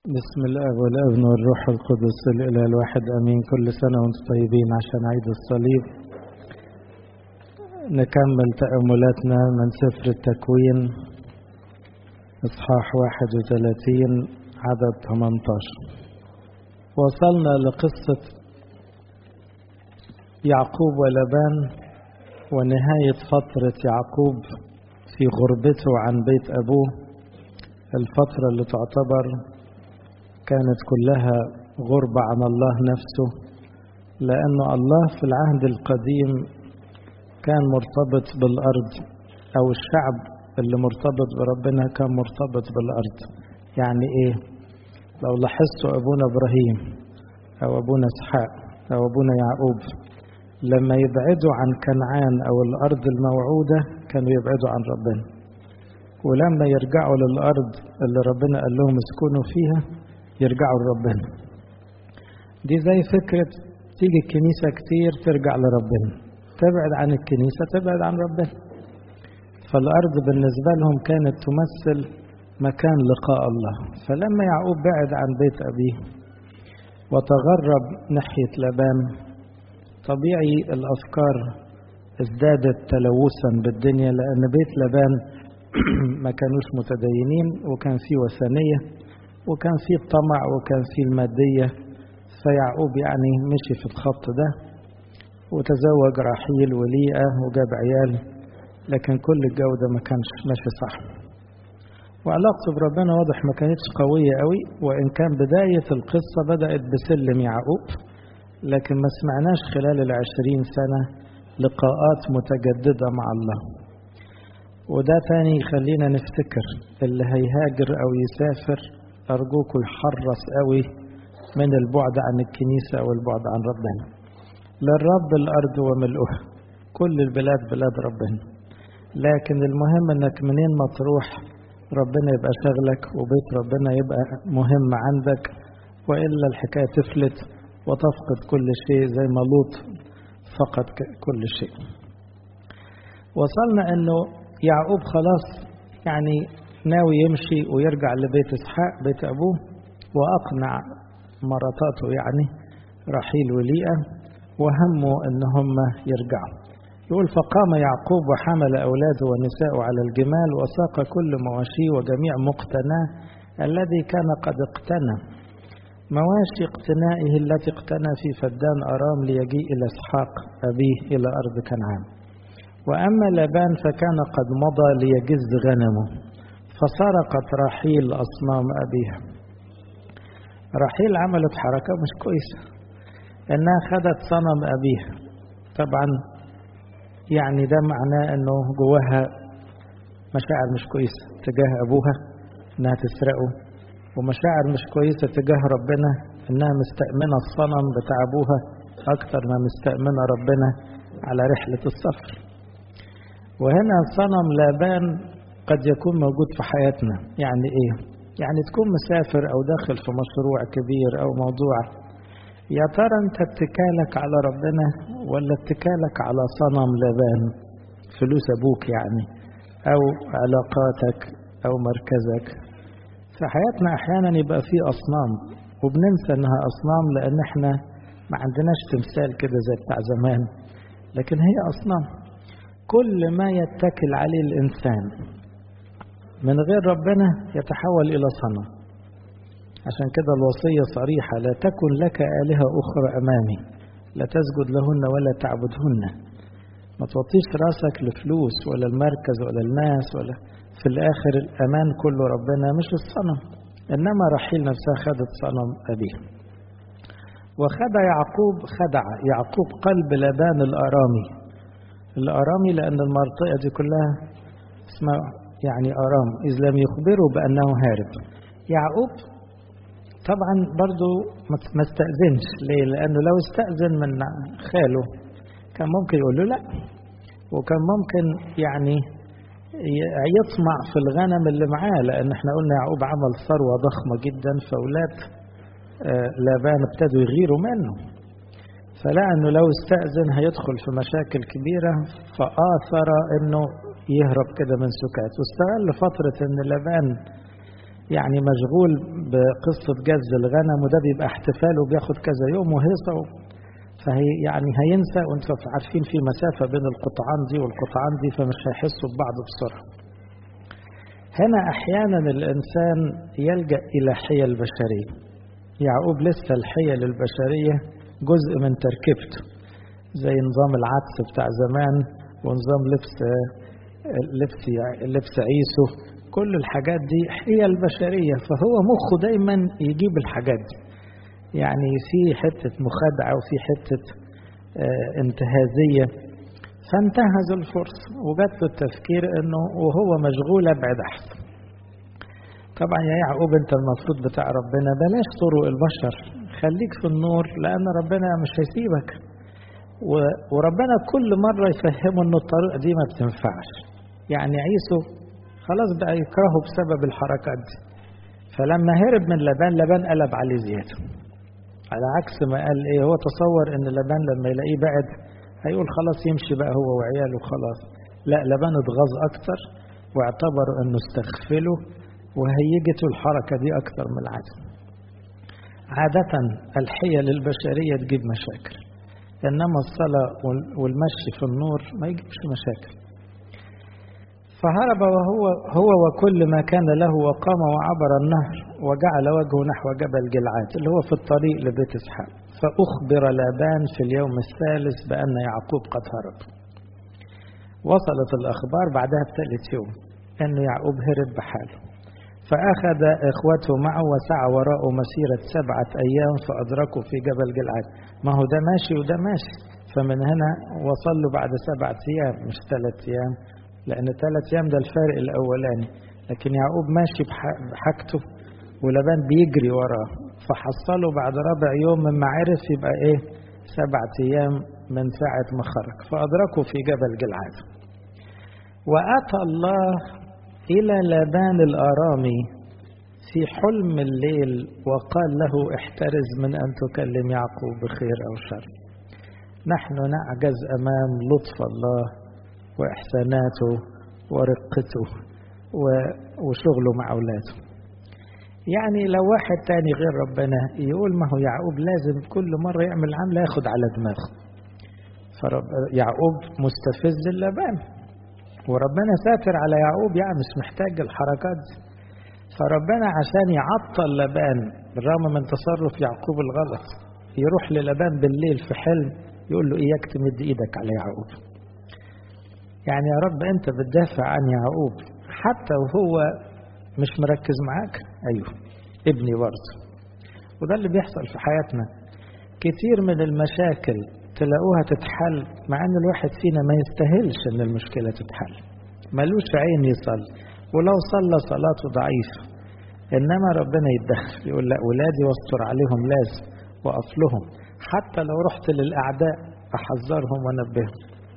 بسم الاب والابن والروح القدس الاله الواحد امين كل سنه وانتم طيبين عشان عيد الصليب نكمل تاملاتنا من سفر التكوين اصحاح 31 عدد 18 وصلنا لقصه يعقوب ولبان ونهايه فتره يعقوب في غربته عن بيت ابوه الفتره اللي تعتبر كانت كلها غربة عن الله نفسه لأن الله في العهد القديم كان مرتبط بالأرض أو الشعب اللي مرتبط بربنا كان مرتبط بالأرض يعني إيه لو لاحظتوا أبونا إبراهيم أو أبونا إسحاق أو أبونا يعقوب لما يبعدوا عن كنعان أو الأرض الموعودة كانوا يبعدوا عن ربنا ولما يرجعوا للأرض اللي ربنا قال لهم اسكنوا فيها يرجعوا لربنا دي زي فكرة تيجي الكنيسة كتير ترجع لربنا تبعد عن الكنيسة تبعد عن ربنا فالأرض بالنسبة لهم كانت تمثل مكان لقاء الله فلما يعقوب بعد عن بيت أبيه وتغرب ناحية لبان طبيعي الأفكار ازدادت تلوثا بالدنيا لأن بيت لبان ما كانوش متدينين وكان فيه وثنيه وكان في الطمع وكان في المادية فيعقوب يعني مشي في الخط ده وتزوج راحيل وليئة وجاب عيال لكن كل الجو ده ما كانش ماشي صح وعلاقته بربنا واضح ما كانتش قوية قوي وإن كان بداية القصة بدأت بسلم يعقوب لكن ما سمعناش خلال العشرين سنة لقاءات متجددة مع الله وده تاني يخلينا نفتكر اللي هيهاجر أو يسافر أرجوكم يحرص قوي من البعد عن الكنيسة أو البعد عن ربنا للرب الأرض وملؤها كل البلاد بلاد ربنا لكن المهم أنك منين ما تروح ربنا يبقى شغلك وبيت ربنا يبقى مهم عندك وإلا الحكاية تفلت وتفقد كل شيء زي ما لوط فقد كل شيء وصلنا أنه يعقوب خلاص يعني ناوي يمشي ويرجع لبيت اسحاق بيت ابوه واقنع مراتاته يعني رحيل وليئه وهمه ان هم يرجعوا يقول فقام يعقوب وحمل اولاده ونساءه على الجمال وساق كل مواشيه وجميع مقتناه الذي كان قد اقتنى مواشي اقتنائه التي اقتنى في فدان ارام ليجيء الى اسحاق ابيه الى ارض كنعان واما لبان فكان قد مضى ليجز غنمه فسرقت رحيل أصنام أبيها رحيل عملت حركة مش كويسة إنها خدت صنم أبيها طبعا يعني ده معناه إنه جواها مشاعر مش كويسة تجاه أبوها إنها تسرقه ومشاعر مش كويسة تجاه ربنا إنها مستأمنة الصنم بتاع أبوها أكتر ما مستأمنة ربنا على رحلة السفر وهنا صنم لابان قد يكون موجود في حياتنا يعني ايه يعني تكون مسافر او داخل في مشروع كبير او موضوع يا ترى انت اتكالك على ربنا ولا اتكالك على صنم لبان فلوس ابوك يعني او علاقاتك او مركزك في حياتنا احيانا يبقى في اصنام وبننسى انها اصنام لان احنا ما عندناش تمثال كده زي بتاع زمان لكن هي اصنام كل ما يتكل عليه الانسان من غير ربنا يتحول إلى صنم عشان كده الوصية صريحة لا تكن لك آلهة أخرى أمامي لا تسجد لهن ولا تعبدهن ما توطيش راسك لفلوس ولا المركز ولا الناس ولا في الآخر الأمان كله ربنا مش الصنم إنما رحيل نفسها خدت صنم أبيه وخدع يعقوب خدع يعقوب قلب لبان الأرامي الأرامي لأن المنطقة دي كلها اسمها يعني أرام إذ لم يخبروا بأنه هارب يعقوب طبعا برضو ما استأذنش ليه لأنه لو استأذن من خاله كان ممكن يقول له لا وكان ممكن يعني يطمع في الغنم اللي معاه لأن احنا قلنا يعقوب عمل ثروة ضخمة جدا فأولاد لابان ابتدوا يغيروا منه فلقى انه لو استأذن هيدخل في مشاكل كبيرة فآثر انه يهرب كده من سكات واستغل فترة ان لبان يعني مشغول بقصة جز الغنم وده بيبقى احتفال وبياخد كذا يوم وهيصة فهي يعني هينسى وانتم عارفين في مسافة بين القطعان دي والقطعان دي فمش هيحسوا ببعض بسرعة هنا أحيانا الإنسان يلجأ إلى حيل بشرية يعقوب لسه الحيل البشرية جزء من تركيبته زي نظام العدس بتاع زمان ونظام لبس لبس لبس عيسو كل الحاجات دي حيل بشرية فهو مخه دايما يجيب الحاجات دي يعني في حتة مخادعة وفي حتة انتهازية فانتهز الفرصة وجات له التفكير انه وهو مشغول ابعد احسن طبعا يا يعقوب انت المفروض بتاع ربنا بلاش طرق البشر خليك في النور لان ربنا مش هيسيبك وربنا كل مرة يفهمه ان الطريقة دي ما بتنفعش يعني عيسو خلاص بقى يكرهه بسبب الحركات دي فلما هرب من لبان لبان قلب عليه زيادة على عكس ما قال ايه هو تصور ان لبان لما يلاقيه بعد هيقول خلاص يمشي بقى هو وعياله خلاص لا لبان اتغاظ اكتر واعتبر انه استغفله وهيجته الحركة دي اكتر من العادة عادة الحيل البشرية تجيب مشاكل إنما الصلاة والمشي في النور ما يجيبش مشاكل فهرب وهو هو وكل ما كان له وقام وعبر النهر وجعل وجهه نحو جبل جلعاد اللي هو في الطريق لبيت اسحاق فأخبر لابان في اليوم الثالث بأن يعقوب قد هرب وصلت الأخبار بعدها بثالث يوم أن يعقوب هرب بحاله فأخذ إخوته معه وسعى وراءه مسيرة سبعة أيام فأدركوا في جبل جلعاد ما هو ده ماشي وده ماشي فمن هنا وصل له بعد سبعة أيام مش ثلاث أيام لأن ثلاث أيام ده الفارق الأولاني لكن يعقوب ماشي بحاجته ولبان بيجري وراه فحصله بعد ربع يوم مما عرف يبقى إيه سبعة أيام من ساعة ما خرج فأدركوا في جبل جلعاد وأتى الله إلى لبان الأرامي في حلم الليل وقال له احترز من أن تكلم يعقوب بخير أو شر نحن نعجز أمام لطف الله وإحساناته ورقته وشغله مع أولاده يعني لو واحد تاني غير ربنا يقول ما هو يعقوب لازم كل مرة يعمل عملة ياخد على دماغه فرب يعقوب مستفز اللبان وربنا ساتر على يعقوب يعني مش محتاج الحركات دي فربنا عشان يعطل لبان بالرغم من تصرف يعقوب الغلط يروح للبان بالليل في حلم يقول له اياك تمد ايدك على يعقوب يعني يا رب انت بتدافع عن يعقوب حتى وهو مش مركز معاك ايوه ابني برضه وده اللي بيحصل في حياتنا كتير من المشاكل تلاقوها تتحل مع ان الواحد فينا ما يستاهلش ان المشكله تتحل ملوش عين يصلي ولو صلى صلاته ضعيفه انما ربنا يتدخل يقول لا ولادي واستر عليهم لازم واقف لهم حتى لو رحت للاعداء احذرهم وانبههم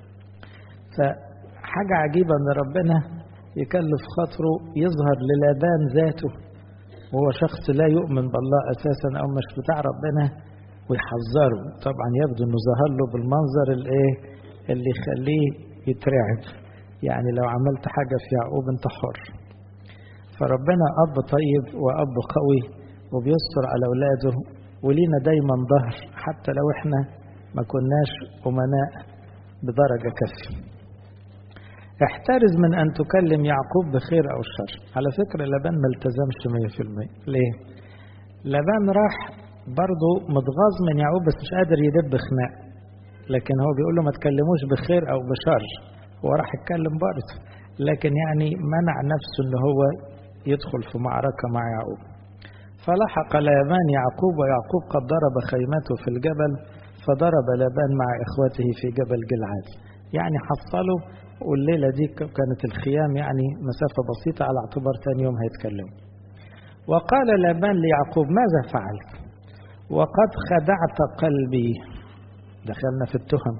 فحاجه عجيبه ان ربنا يكلف خاطره يظهر للابان ذاته وهو شخص لا يؤمن بالله اساسا او مش بتاع ربنا ويحذره طبعا يبدو انه ظهر له بالمنظر الايه اللي يخليه يترعب يعني لو عملت حاجة في يعقوب انت حر فربنا اب طيب واب قوي وبيستر على اولاده ولينا دايما ظهر حتى لو احنا ما كناش امناء بدرجة كافية احترز من ان تكلم يعقوب بخير او شر على فكرة لبان ما التزمش 100% ليه لبان راح برضه متغاظ من يعقوب بس مش قادر يدب خناق لكن هو بيقول له ما تكلموش بخير او بشر هو راح يتكلم برضه لكن يعني منع نفسه ان هو يدخل في معركة مع يعقوب فلحق لابان يعقوب ويعقوب قد ضرب خيمته في الجبل فضرب لابان مع اخوته في جبل جلعاد يعني حصلوا والليلة دي كانت الخيام يعني مسافة بسيطة على اعتبار تاني يوم هيتكلموا وقال لابان ليعقوب ماذا فعلت وقد خدعت قلبي دخلنا في التهم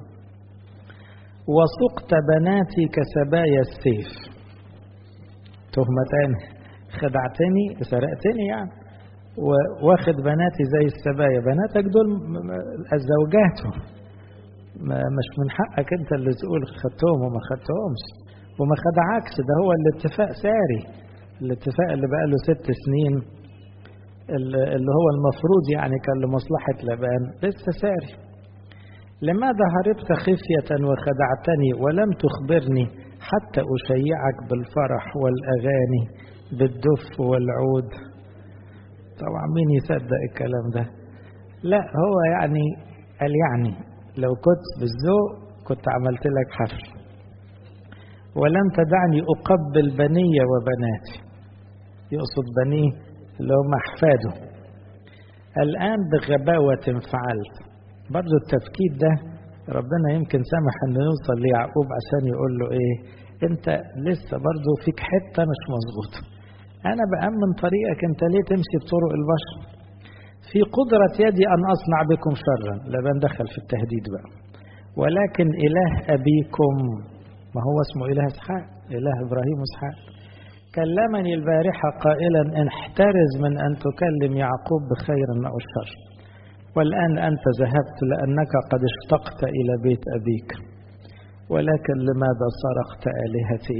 وسقت بناتي كسبايا السيف تهمة تاني خدعتني سرقتني يعني واخد بناتي زي السبايا بناتك دول زوجاته مش من حقك انت اللي تقول خدتهم وما خدتهمش وما خدعكش ده هو الاتفاق ساري الاتفاق اللي بقى له ست سنين اللي هو المفروض يعني كان لمصلحة لبان لسه ساري لماذا هربت خفية وخدعتني ولم تخبرني حتى أشيعك بالفرح والأغاني بالدف والعود طبعا مين يصدق الكلام ده لا هو يعني قال يعني لو كنت بالذوق كنت عملت لك حفل ولم تدعني أقبل بني وبناتي يقصد بنيه اللي هم أحفاده الآن بغباوة فعلت برضو التفكير ده ربنا يمكن سمح انه يوصل ليعقوب عشان يقول له ايه انت لسه برضو فيك حتة مش مظبوطة انا بأمن طريقك انت ليه تمشي بطرق البشر في قدرة يدي ان اصنع بكم شرا لبن دخل في التهديد بقى ولكن اله ابيكم ما هو اسمه اله اسحاق اله ابراهيم واسحاق كلمني البارحة قائلا احترز من ان تكلم يعقوب بخير او الشر والآن أنت ذهبت لأنك قد اشتقت إلى بيت أبيك ولكن لماذا سرقت آلهتي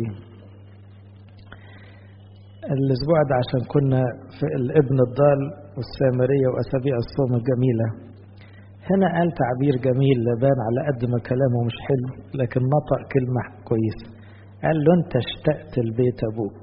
الأسبوع ده عشان كنا في الابن الضال والسامرية وأسابيع الصوم الجميلة هنا قال تعبير جميل لبان على قد ما كلامه مش حلو لكن نطق كلمة كويسة قال له أنت اشتقت لبيت أبوك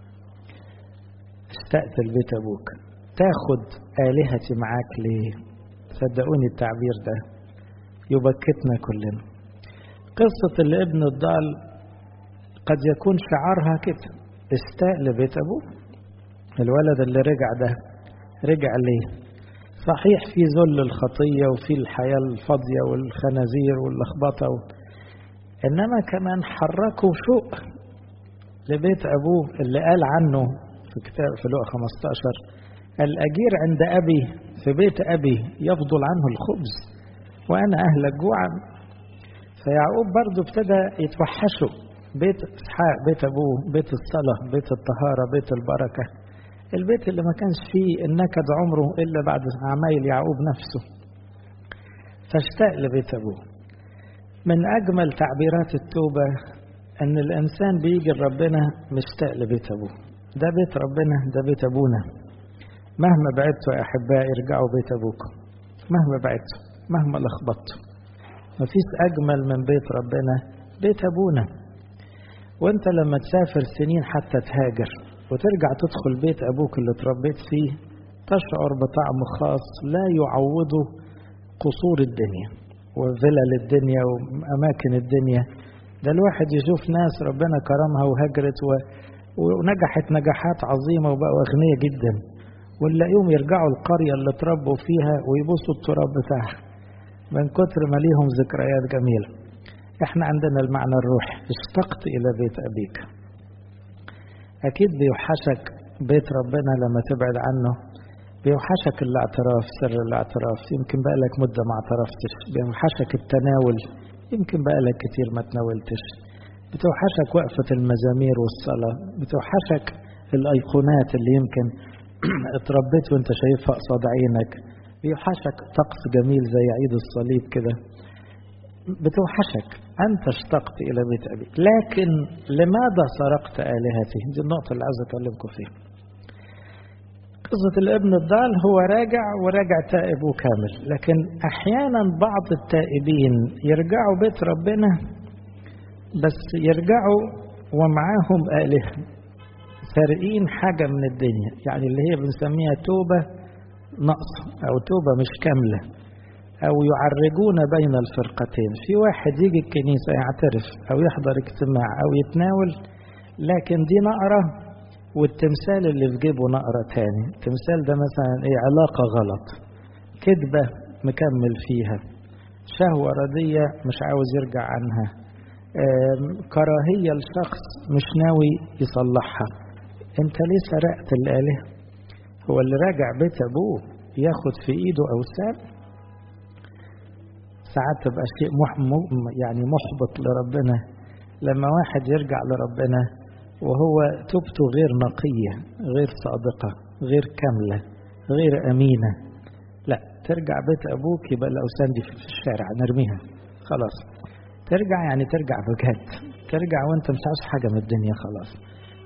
اشتقت لبيت أبوك تاخد آلهتي معاك ليه صدقوني التعبير ده يبكتنا كلنا قصة الابن الضال قد يكون شعارها كده استاء لبيت أبوه الولد اللي رجع ده رجع ليه صحيح في ذل الخطية وفي الحياة الفاضية والخنازير واللخبطة و... إنما كمان حركوا شوق لبيت أبوه اللي قال عنه في كتاب في لقا 15 الأجير عند أبي في بيت أبي يفضل عنه الخبز وأنا أهلك جوعا فيعقوب برضه ابتدى يتوحشه بيت إسحاق بيت أبوه بيت الصلاة بيت الطهارة بيت البركة البيت اللي ما كانش فيه النكد عمره إلا بعد عمايل يعقوب نفسه فاشتاق لبيت أبوه من أجمل تعبيرات التوبة أن الإنسان بيجي لربنا مشتاق لبيت أبوه ده بيت ربنا ده بيت أبونا مهما بعدتوا يا أحبائي ارجعوا بيت أبوكم مهما بعدتوا مهما لخبطتوا مفيش أجمل من بيت ربنا بيت أبونا وانت لما تسافر سنين حتى تهاجر وترجع تدخل بيت أبوك اللي اتربيت فيه تشعر بطعم خاص لا يعوضه قصور الدنيا وفلل الدنيا وأماكن الدنيا ده الواحد يشوف ناس ربنا كرمها وهجرت و... ونجحت نجاحات عظيمة وبقوا أغنياء جدا ونلاقيهم يرجعوا القرية اللي اتربوا فيها ويبصوا التراب بتاعها من كتر ما ليهم ذكريات جميلة احنا عندنا المعنى الروحي اشتقت إلى بيت أبيك أكيد بيوحشك بيت ربنا لما تبعد عنه بيوحشك الاعتراف سر الاعتراف يمكن بقى لك مدة ما اعترفتش بيوحشك التناول يمكن بقى لك كتير ما تناولتش بتوحشك وقفة المزامير والصلاة بتوحشك الأيقونات اللي يمكن اتربيت وانت شايفها قصاد عينك بيوحشك طقس جميل زي عيد الصليب كده بتوحشك أنت اشتقت إلى بيت أبيك لكن لماذا سرقت آلهتي دي النقطة اللي عايز أكلمكم فيها قصة الابن الضال هو راجع وراجع تائب وكامل لكن أحيانا بعض التائبين يرجعوا بيت ربنا بس يرجعوا ومعاهم آلهة سارقين حاجة من الدنيا يعني اللي هي بنسميها توبة نقص أو توبة مش كاملة أو يعرجون بين الفرقتين في واحد يجي الكنيسة يعترف أو يحضر اجتماع أو يتناول لكن دي نقرة والتمثال اللي في جيبه نقرة تاني التمثال ده مثلا ايه علاقة غلط كذبة مكمل فيها شهوة ردية مش عاوز يرجع عنها كراهية لشخص مش ناوي يصلحها انت ليه سرقت الآلهة هو اللي راجع بيت أبوه ياخد في إيده أوسام ساعات تبقى شيء مح يعني محبط لربنا لما واحد يرجع لربنا وهو توبته غير نقية غير صادقة غير كاملة غير أمينة لا ترجع بيت أبوك يبقى الأوسان دي في الشارع نرميها خلاص ترجع يعني ترجع بجد ترجع وانت مش عاوز حاجة من الدنيا خلاص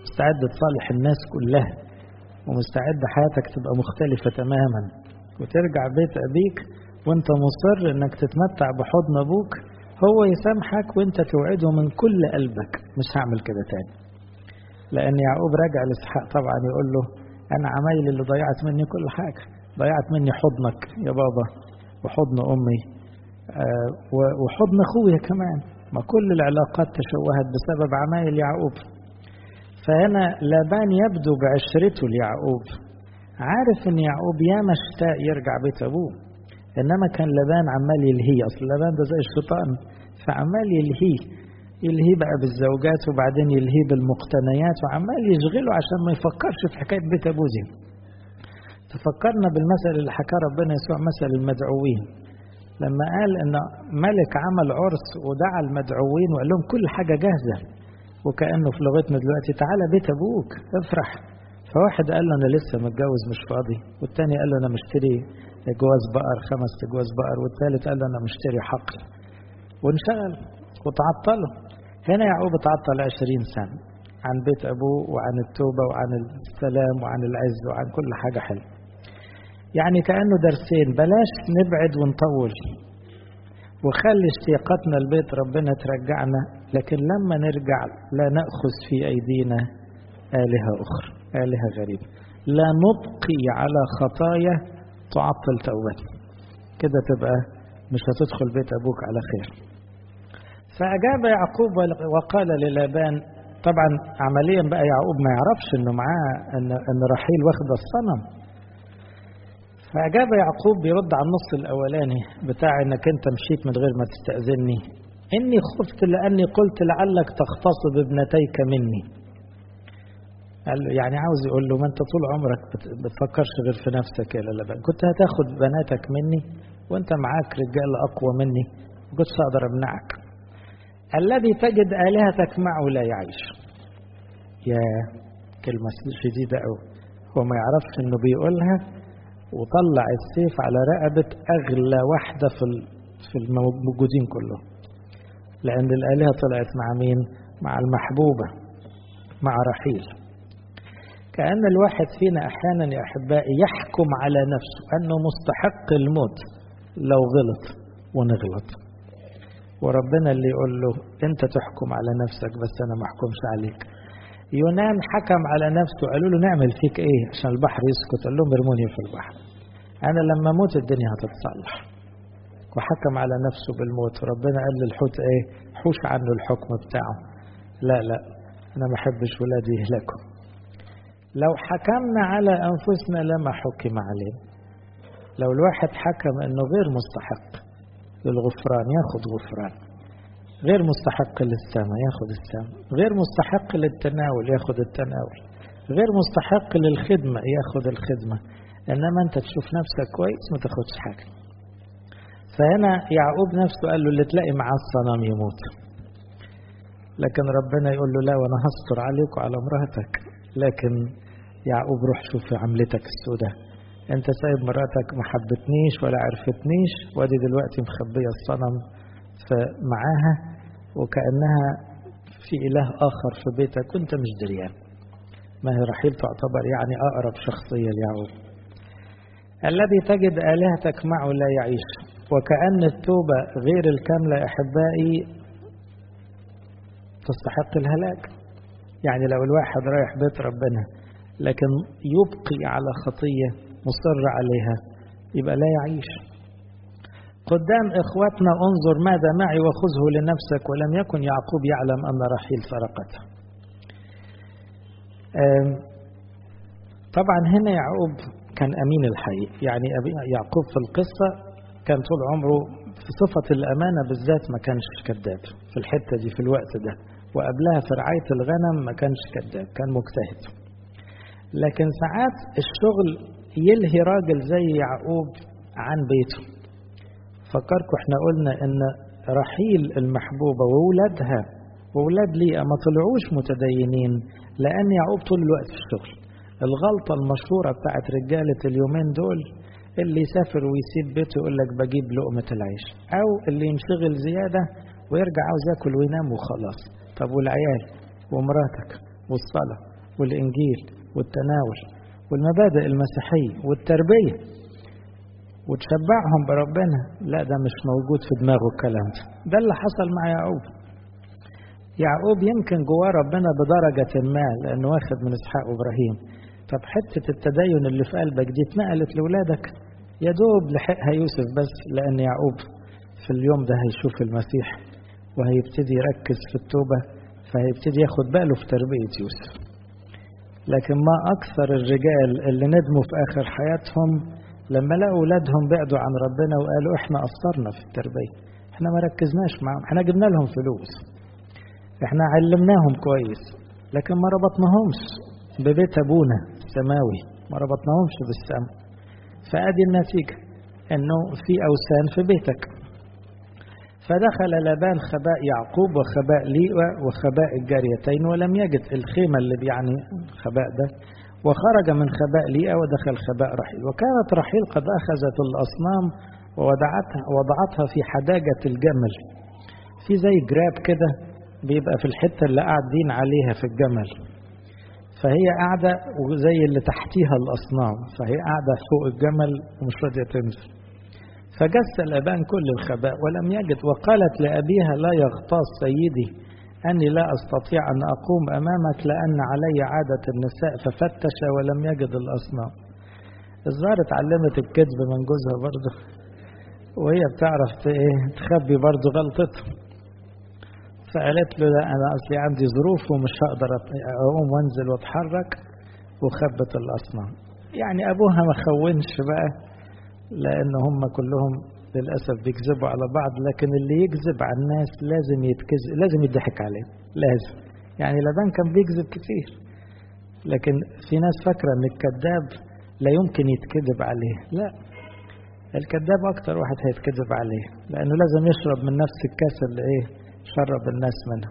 مستعد تصالح الناس كلها ومستعد حياتك تبقى مختلفة تماما وترجع بيت أبيك وانت مصر انك تتمتع بحضن ابوك هو يسامحك وانت توعده من كل قلبك مش هعمل كده تاني لان يعقوب راجع لاسحاق طبعا يقول له انا عمايل اللي ضيعت مني كل حاجة ضيعت مني حضنك يا بابا وحضن امي آه وحضن اخويا كمان ما كل العلاقات تشوهت بسبب عمايل يعقوب فهنا لابان يبدو بعشرته ليعقوب عارف ان يعقوب ياما اشتاق يرجع بيت ابوه انما كان لبان عمال يلهي اصل لبان ده زي الشيطان فعمال يلهيه يلهي بقى بالزوجات وبعدين يلهي بالمقتنيات وعمال يشغله عشان ما يفكرش في حكايه بيت ابوه دي تفكرنا بالمثل اللي حكاه ربنا يسوع مثل المدعوين لما قال ان ملك عمل عرس ودعا المدعوين وقال لهم كل حاجه جاهزه وكانه في لغتنا دلوقتي تعالى بيت ابوك افرح فواحد قال له انا لسه متجوز مش فاضي والتاني قال له انا مشتري جواز بقر خمس جواز بقر والثالث قال له انا مشتري حقل وانشغل وتعطلوا هنا يعقوب اتعطل عشرين سنة عن بيت أبوه وعن التوبة وعن السلام وعن العز وعن كل حاجة حلوة يعني كأنه درسين بلاش نبعد ونطول وخلي اشتياقاتنا لبيت ربنا ترجعنا لكن لما نرجع لا نأخذ في أيدينا آلهة أخرى آلهة غريبة لا نبقي على خطايا تعطل توبتنا كده تبقى مش هتدخل بيت أبوك على خير فأجاب يعقوب وقال للابان طبعا عمليا بقى يعقوب ما يعرفش انه معاه ان ان رحيل واخده الصنم فأجاب يعقوب بيرد على النص الأولاني بتاع إنك أنت مشيت من غير ما تستأذني إني خفت لأني قلت لعلك تغتصب ابنتيك مني قال له يعني عاوز يقول له ما أنت طول عمرك بتفكرش غير في نفسك يا لبان كنت هتاخد بناتك مني وأنت معاك رجال أقوى مني ما كنتش أقدر أمنعك الذي تجد آلهتك معه لا يعيش يا كلمة شديدة أوي هو ما يعرفش إنه بيقولها وطلع السيف على رقبة أغلى واحدة في في الموجودين كلهم لأن الآلهة طلعت مع مين؟ مع المحبوبة مع رحيل كأن الواحد فينا أحيانا يا أحبائي يحكم على نفسه أنه مستحق الموت لو غلط ونغلط وربنا اللي يقول له أنت تحكم على نفسك بس أنا ما أحكمش عليك يونان حكم على نفسه قالوا له نعمل فيك ايه عشان البحر يسكت قال لهم ارموني في البحر انا لما اموت الدنيا هتتصلح وحكم على نفسه بالموت ربنا قال للحوت ايه حوش عنه الحكم بتاعه لا لا انا ما احبش ولادي يهلكوا لو حكمنا على انفسنا لما حكم علينا لو الواحد حكم انه غير مستحق للغفران ياخد غفران غير مستحق للسماء ياخد السماء غير مستحق للتناول ياخد التناول غير مستحق للخدمة ياخد الخدمة إنما أنت تشوف نفسك كويس ما تاخدش حاجة فهنا يعقوب نفسه قال له اللي تلاقي معاه الصنم يموت لكن ربنا يقول له لا وأنا هستر عليك وعلى مراتك لكن يعقوب روح شوف عملتك السوداء انت سايب مراتك ما حبتنيش ولا عرفتنيش وادي دلوقتي مخبيه الصنم معاها وكأنها في إله آخر في بيتك وأنت مش دريان ما هي رحيل تعتبر يعني أقرب شخصية ليعقوب الذي تجد آلهتك معه لا يعيش وكأن التوبة غير الكاملة يا أحبائي تستحق الهلاك يعني لو الواحد رايح بيت ربنا لكن يبقي على خطية مصر عليها يبقى لا يعيش قدام إخوتنا انظر ماذا معي وخذه لنفسك ولم يكن يعقوب يعلم أن رحيل سرقته طبعا هنا يعقوب كان أمين الحقيق يعني يعقوب في القصة كان طول عمره في صفة الأمانة بالذات ما كانش كذاب في الحتة دي في الوقت ده وقبلها في رعاية الغنم ما كانش كذاب كان مجتهد لكن ساعات الشغل يلهي راجل زي يعقوب عن بيته فكركم احنا قلنا ان رحيل المحبوبة وولادها وولاد ليئة ما طلعوش متدينين لأن يعقوب طول الوقت في الشغل الغلطة المشهورة بتاعت رجالة اليومين دول اللي يسافر ويسيب بيته يقول لك بجيب لقمة العيش أو اللي ينشغل زيادة ويرجع عاوز ياكل وينام وخلاص طب والعيال ومراتك والصلاة والإنجيل والتناول والمبادئ المسيحية والتربية وتشبعهم بربنا لا ده مش موجود في دماغه الكلام ده ده اللي حصل مع يعقوب يعقوب يمكن جواه ربنا بدرجة ما لأنه واخد من إسحاق وإبراهيم طب حتة التدين اللي في قلبك دي اتنقلت لأولادك يا دوب لحقها يوسف بس لأن يعقوب في اليوم ده هيشوف المسيح وهيبتدي يركز في التوبة فهيبتدي ياخد باله في تربية يوسف لكن ما أكثر الرجال اللي ندموا في آخر حياتهم لما لقوا أولادهم بعدوا عن ربنا وقالوا إحنا قصرنا في التربية إحنا ما ركزناش معاهم إحنا جبنا لهم فلوس إحنا علمناهم كويس لكن ما ربطناهمش ببيت أبونا السماوي ما ربطناهمش بالسماء فأدي النتيجة إنه في أوثان في بيتك فدخل لابان خباء يعقوب وخباء ليئة وخباء الجاريتين ولم يجد الخيمة اللي يعني خباء ده وخرج من خباء ليئة ودخل خباء رحيل وكانت رحيل قد أخذت الأصنام ووضعتها وضعتها في حداجة الجمل في زي جراب كده بيبقى في الحتة اللي قاعدين عليها في الجمل فهي قاعدة وزي اللي تحتيها الأصنام فهي قاعدة فوق الجمل ومش راضية تنزل فجس الأبان كل الخباء ولم يجد وقالت لأبيها لا يغتاظ سيدي أني لا أستطيع أن أقوم أمامك لأن علي عادة النساء ففتش ولم يجد الأصنام الظاهر اتعلمت الكذب من جوزها برضه وهي بتعرف ايه تخبي برضه غلطتها فقالت له لا أنا أصلي عندي ظروف ومش هقدر أقوم وأنزل وأتحرك وخبت الأصنام يعني أبوها ما خونش بقى لأن هم كلهم للأسف بيكذبوا على بعض لكن اللي يكذب على الناس لازم يتكذب لازم يضحك عليه لازم يعني لبان كان بيكذب كتير لكن في ناس فاكرة ان الكذاب لا يمكن يتكذب عليه لا الكذاب اكتر واحد هيتكذب عليه لانه لازم يشرب من نفس الكاس اللي ايه شرب الناس منها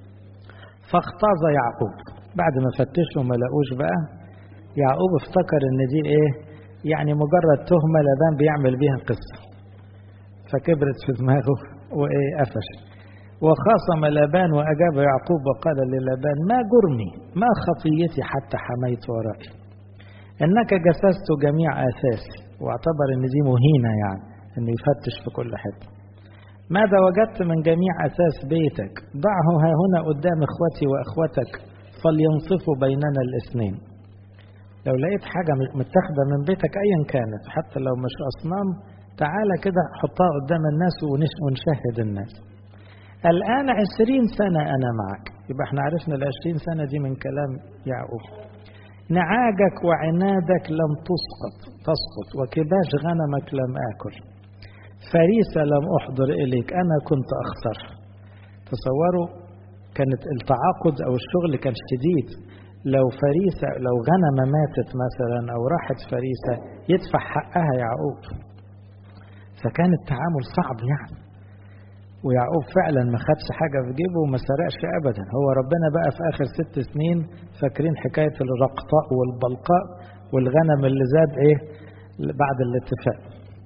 فاختاظ يعقوب بعد ما فتشوا ما لقوش بقى يعقوب افتكر ان دي ايه يعني مجرد تهمة لبان بيعمل بيها قصة فكبرت في دماغه وايه قفش وخاصم لابان وأجاب يعقوب وقال للابان ما جرمي ما خطيتي حتى حميت ورائي إنك جسست جميع آثاثي واعتبر إن دي مهينة يعني إنه يفتش في كل حتة ماذا وجدت من جميع أساس بيتك ضعه ها هنا قدام إخوتي وأخوتك فلينصفوا بيننا الاثنين لو لقيت حاجة متاخدة من بيتك أيا كانت حتى لو مش أصنام تعالى كده حطها قدام الناس ونشهد الناس الآن عشرين سنة أنا معك يبقى احنا عرفنا العشرين سنة دي من كلام يعقوب نعاجك وعنادك لم تسقط تسقط وكباش غنمك لم آكل فريسة لم أحضر إليك أنا كنت أخسر تصوروا كانت التعاقد أو الشغل كان شديد لو فريسة لو غنمة ماتت مثلا أو راحت فريسة يدفع حقها يعقوب فكان التعامل صعب يعني ويعقوب فعلا ما خدش حاجة في جيبه وما سرقش أبدا هو ربنا بقى في آخر ست سنين فاكرين حكاية الرقطاء والبلقاء والغنم اللي زاد إيه بعد الاتفاق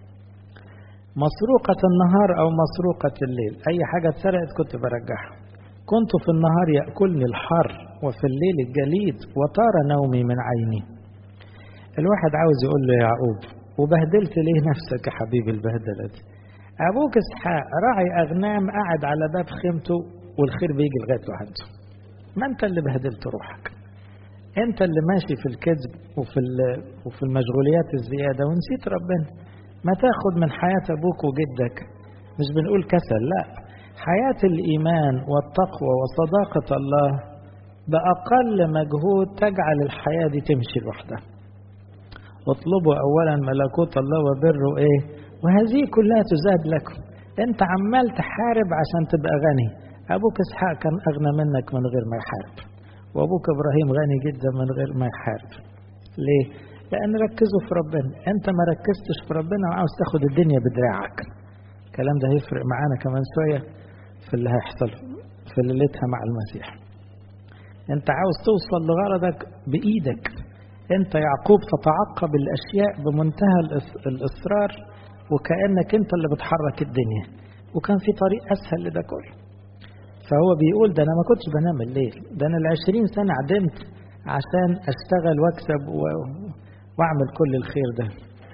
مسروقة النهار أو مسروقة الليل أي حاجة اتسرقت كنت برجعها كنت في النهار يأكلني الحر وفي الليل الجليد وطار نومي من عيني الواحد عاوز يقول له يعقوب وبهدلت ليه نفسك يا حبيبي البهدلة دي أبوك إسحاق راعي أغنام قاعد على باب خيمته والخير بيجي لغاية عنده ما أنت اللي بهدلت روحك أنت اللي ماشي في الكذب وفي وفي المشغوليات الزيادة ونسيت ربنا ما تاخد من حياة أبوك وجدك مش بنقول كسل لا حياة الإيمان والتقوى وصداقة الله بأقل مجهود تجعل الحياة دي تمشي لوحدها واطلبوا أولا ملكوت الله وبره إيه وهذه كلها تزاد لكم أنت عمال تحارب عشان تبقى غني أبوك إسحاق كان أغنى منك من غير ما يحارب وأبوك إبراهيم غني جدا من غير ما يحارب ليه؟ لأن ركزوا في ربنا أنت ما ركزتش في ربنا وعاوز تاخد الدنيا بدراعك الكلام ده هيفرق معانا كمان شوية في اللي هيحصل في ليلتها مع المسيح أنت عاوز توصل لغرضك بإيدك أنت يعقوب تتعقب الأشياء بمنتهى الإصرار وكأنك أنت اللي بتحرك الدنيا وكان في طريق أسهل لده كله فهو بيقول ده أنا ما كنتش بنام الليل ده أنا العشرين سنة عدمت عشان أشتغل وأكسب و... وأعمل كل الخير ده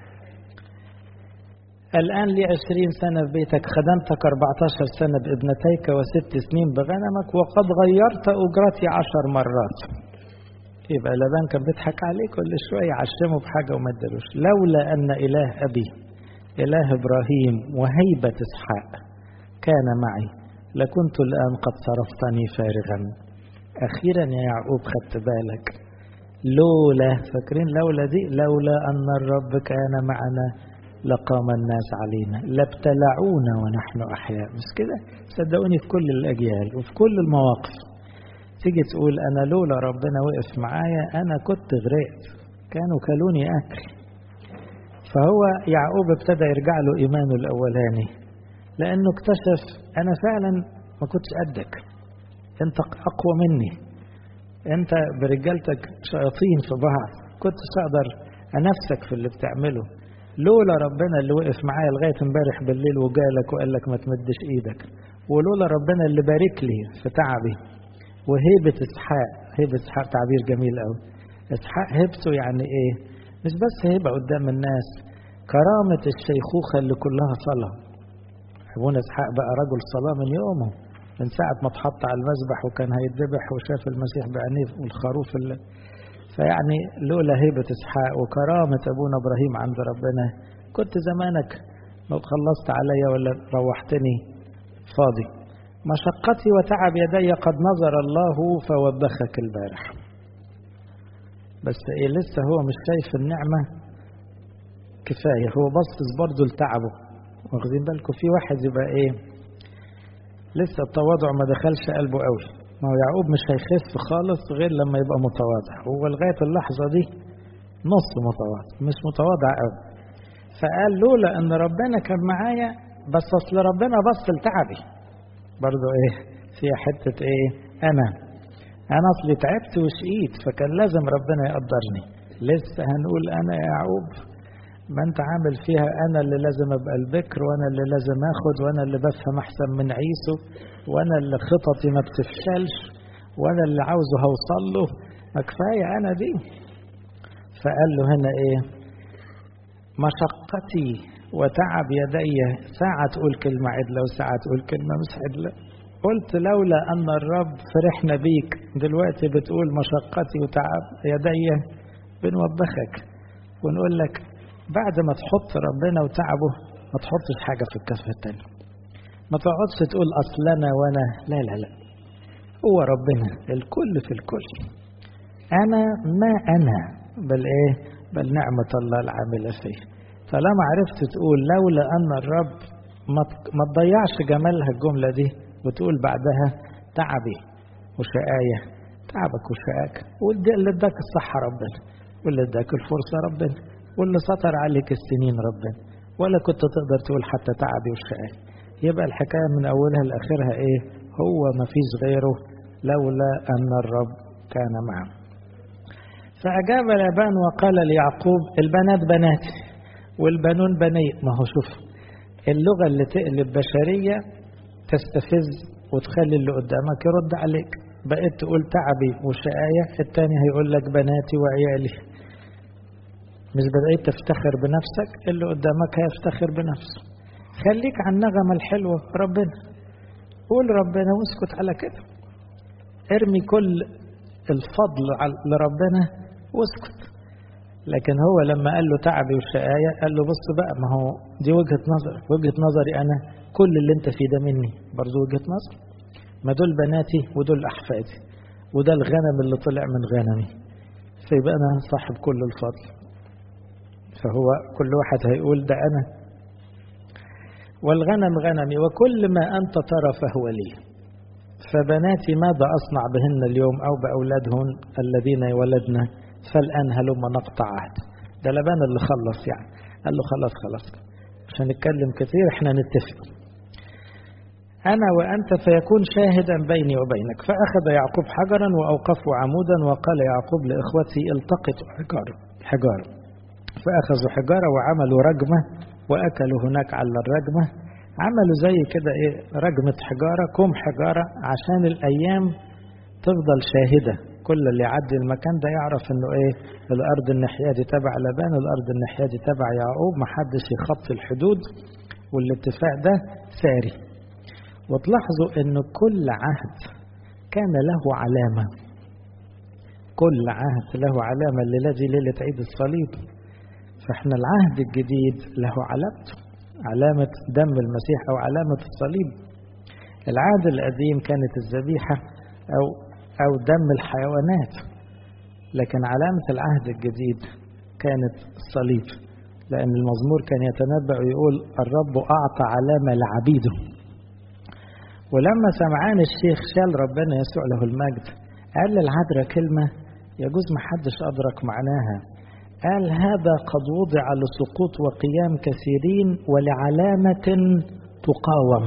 الآن لي عشرين سنة في بيتك خدمتك 14 سنة بابنتيك وست سنين بغنمك وقد غيرت أجرتي عشر مرات يبقى لبان كان بيضحك عليه كل شوية يعشمه بحاجة وما ادالوش لولا أن إله أبي إله إبراهيم وهيبة إسحاق كان معي لكنت الآن قد صرفتني فارغا أخيرا يا يعقوب خدت بالك لولا فاكرين لولا دي لولا أن الرب كان معنا لقام الناس علينا لابتلعونا ونحن أحياء مش كده صدقوني في كل الأجيال وفي كل المواقف تيجي تقول أنا لولا ربنا وقف معايا أنا كنت غرقت كانوا كلوني أكل فهو يعقوب ابتدى يرجع له إيمانه الأولاني لأنه اكتشف أنا فعلا ما كنتش قدك أنت أقوى مني أنت برجالتك شياطين في بعض كنتش أقدر أنفسك في اللي بتعمله لولا ربنا اللي وقف معايا لغاية امبارح بالليل وجالك وقال لك ما تمدش ايدك ولولا ربنا اللي بارك لي في تعبي وهيبة اسحاق هيبة اسحاق تعبير جميل قوي اسحاق هيبته يعني ايه مش بس هيبة قدام الناس كرامة الشيخوخة اللي كلها صلاة ابونا اسحاق بقى رجل صلاة من يومه من ساعة ما اتحط على المذبح وكان هيتذبح وشاف المسيح بعينيه والخروف اللي فيعني لولا هيبة إسحاق وكرامة أبونا إبراهيم عند ربنا كنت زمانك لو خلصت عليا ولا روحتني فاضي مشقتي وتعب يدي قد نظر الله فوبخك البارح بس ايه لسه هو مش شايف النعمة كفاية هو بصص برضه لتعبه واخدين بالكم في واحد يبقى ايه لسه التواضع ما دخلش قلبه قوي ما هو يعقوب مش هيخف خالص غير لما يبقى متواضع هو لغاية اللحظة دي نص متواضع مش متواضع قوي فقال لولا ان ربنا كان معايا بس اصل ربنا بص لتعبي برضو ايه فيها حتة ايه انا انا اصلي تعبت وشقيت فكان لازم ربنا يقدرني لسه هنقول انا يا يعقوب ما انت عامل فيها انا اللي لازم ابقى البكر وانا اللي لازم اخد وانا اللي بفهم احسن من عيسو وانا اللي خططي ما بتفشلش وانا اللي عاوزه هوصل له ما كفايه انا دي فقال له هنا ايه مشقتي وتعب يدي ساعة تقول كلمة عدلة وساعة تقول كلمة مش عدلة قلت لولا أن الرب فرحنا بيك دلوقتي بتقول مشقتي وتعب يدي بنوبخك ونقول لك بعد ما تحط ربنا وتعبه ما تحطش حاجة في الكفة التانية ما تقعدش تقول أصل أنا وأنا لا لا لا هو ربنا الكل في الكل أنا ما أنا بل إيه بل نعمة الله العاملة فيه طالما عرفت تقول لولا أن الرب ما تضيعش جمالها الجملة دي وتقول بعدها تعبي وشقاية تعبك وشقاك واللي اداك الصحة ربنا واللي اداك الفرصة ربنا واللي سطر عليك السنين ربنا ولا كنت تقدر تقول حتى تعبي وشقاية يبقى الحكاية من أولها لآخرها إيه هو ما فيش غيره لولا أن الرب كان معه فأجاب لابان وقال ليعقوب البنات بناتي والبنون بني ما هو شوف اللغة اللي تقلب بشرية تستفز وتخلي اللي قدامك يرد عليك بقيت تقول تعبي وشقاية التاني هيقول لك بناتي وعيالي مش بقيت تفتخر بنفسك اللي قدامك هيفتخر بنفسه خليك على النغمة الحلوة ربنا قول ربنا واسكت على كده ارمي كل الفضل لربنا واسكت لكن هو لما قال له تعبي وشقاية قال له بص بقى ما هو دي وجهة نظر وجهة نظري أنا كل اللي انت فيه ده مني برضه وجهة نظر ما دول بناتي ودول أحفادي وده الغنم اللي طلع من غنمي فيبقى أنا صاحب كل الفضل فهو كل واحد هيقول ده أنا والغنم غنمي وكل ما أنت ترى فهو لي فبناتي ماذا أصنع بهن اليوم أو بأولادهن الذين يولدن فالآن هلما نقطع عهد ده لبان اللي خلص يعني قال له خلاص خلاص مش هنتكلم كثير احنا نتفق أنا وأنت فيكون شاهدا بيني وبينك فأخذ يعقوب حجرا وأوقفه عمودا وقال يعقوب لإخوته التقطوا حجارة حجارة فأخذوا حجارة وعملوا رجمة وأكلوا هناك على الرجمة عملوا زي كده إيه رجمة حجارة كوم حجارة عشان الأيام تفضل شاهدة كل اللي يعدي المكان ده يعرف انه ايه الارض الناحيه دي تبع لبان الارض الناحيه دي تبع يعقوب محدش يخطي الحدود والاتفاق ده ساري وتلاحظوا ان كل عهد كان له علامه كل عهد له علامه الليله دي ليله عيد الصليب فاحنا العهد الجديد له علامته علامه دم المسيح او علامه الصليب العهد القديم كانت الذبيحه او او دم الحيوانات لكن علامه العهد الجديد كانت الصليب لأن المزمور كان يتنبأ ويقول الرب أعطى علامة لعبيده ولما سمعان الشيخ شال ربنا يسوع له المجد قال للعذراء كلمة يجوز ما حدش أدرك معناها قال هذا قد وضع لسقوط وقيام كثيرين ولعلامة تقاوم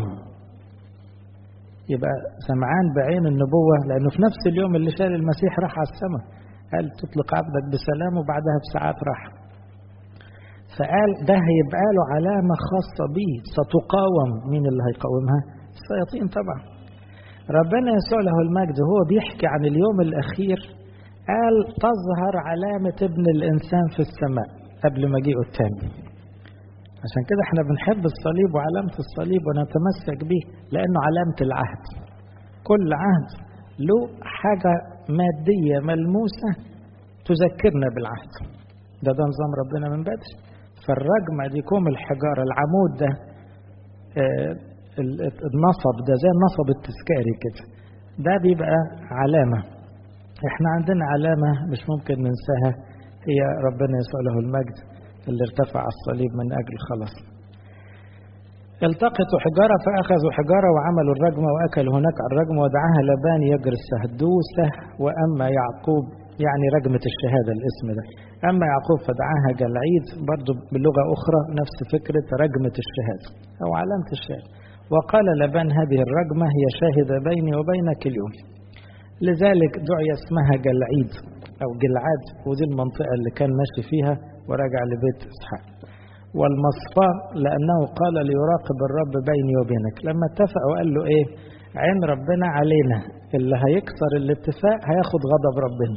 يبقى سمعان بعين النبوة لأنه في نفس اليوم اللي شال المسيح راح على السماء قال تطلق عبدك بسلام وبعدها بساعات راح فقال ده هيبقى له علامة خاصة بيه ستقاوم مين اللي هيقاومها الشياطين طبعا ربنا يسوع له المجد هو بيحكي عن اليوم الأخير قال تظهر علامة ابن الإنسان في السماء قبل مجيئه الثاني عشان كده احنا بنحب الصليب وعلامة الصليب ونتمسك به لأنه علامة العهد كل عهد له حاجة مادية ملموسة تذكرنا بالعهد ده ده نظام ربنا من بدري فالرجمة دي كوم الحجارة العمود ده اه النصب ده زي النصب التذكاري كده ده بيبقى علامة احنا عندنا علامة مش ممكن ننساها هي ربنا يسوع له المجد اللي ارتفع الصليب من أجل خلاص التقطوا حجارة فأخذوا حجارة وعملوا الرجمة وأكلوا هناك الرجمة ودعاها لبان يجرسه دوسة وأما يعقوب يعني رجمة الشهادة الاسم ده أما يعقوب فدعاها جلعيد برضو بلغة أخرى نفس فكرة رجمة الشهادة أو علامة الشهادة وقال لبان هذه الرجمة هي شاهدة بيني وبينك اليوم لذلك دعي اسمها جلعيد أو جلعاد ودي المنطقة اللي كان ماشي فيها ورجع لبيت إسحاق والمصفاة لأنه قال ليراقب الرب بيني وبينك لما اتفق وقال له إيه عين ربنا علينا اللي هيكسر الاتفاق هياخد غضب ربنا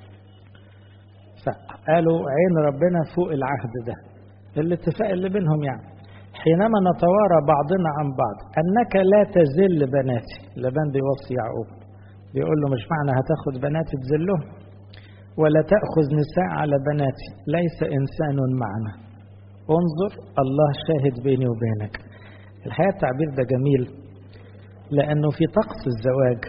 فقالوا عين ربنا فوق العهد ده الاتفاق اللي بينهم يعني حينما نتوارى بعضنا عن بعض أنك لا تزل بناتي لبان بيوصي يعقوب بيقول له مش معنى هتاخد بناتي تزلهم ولا تأخذ نساء على بناتي ليس إنسان معنا انظر الله شاهد بيني وبينك الحقيقة التعبير ده جميل لأنه في طقس الزواج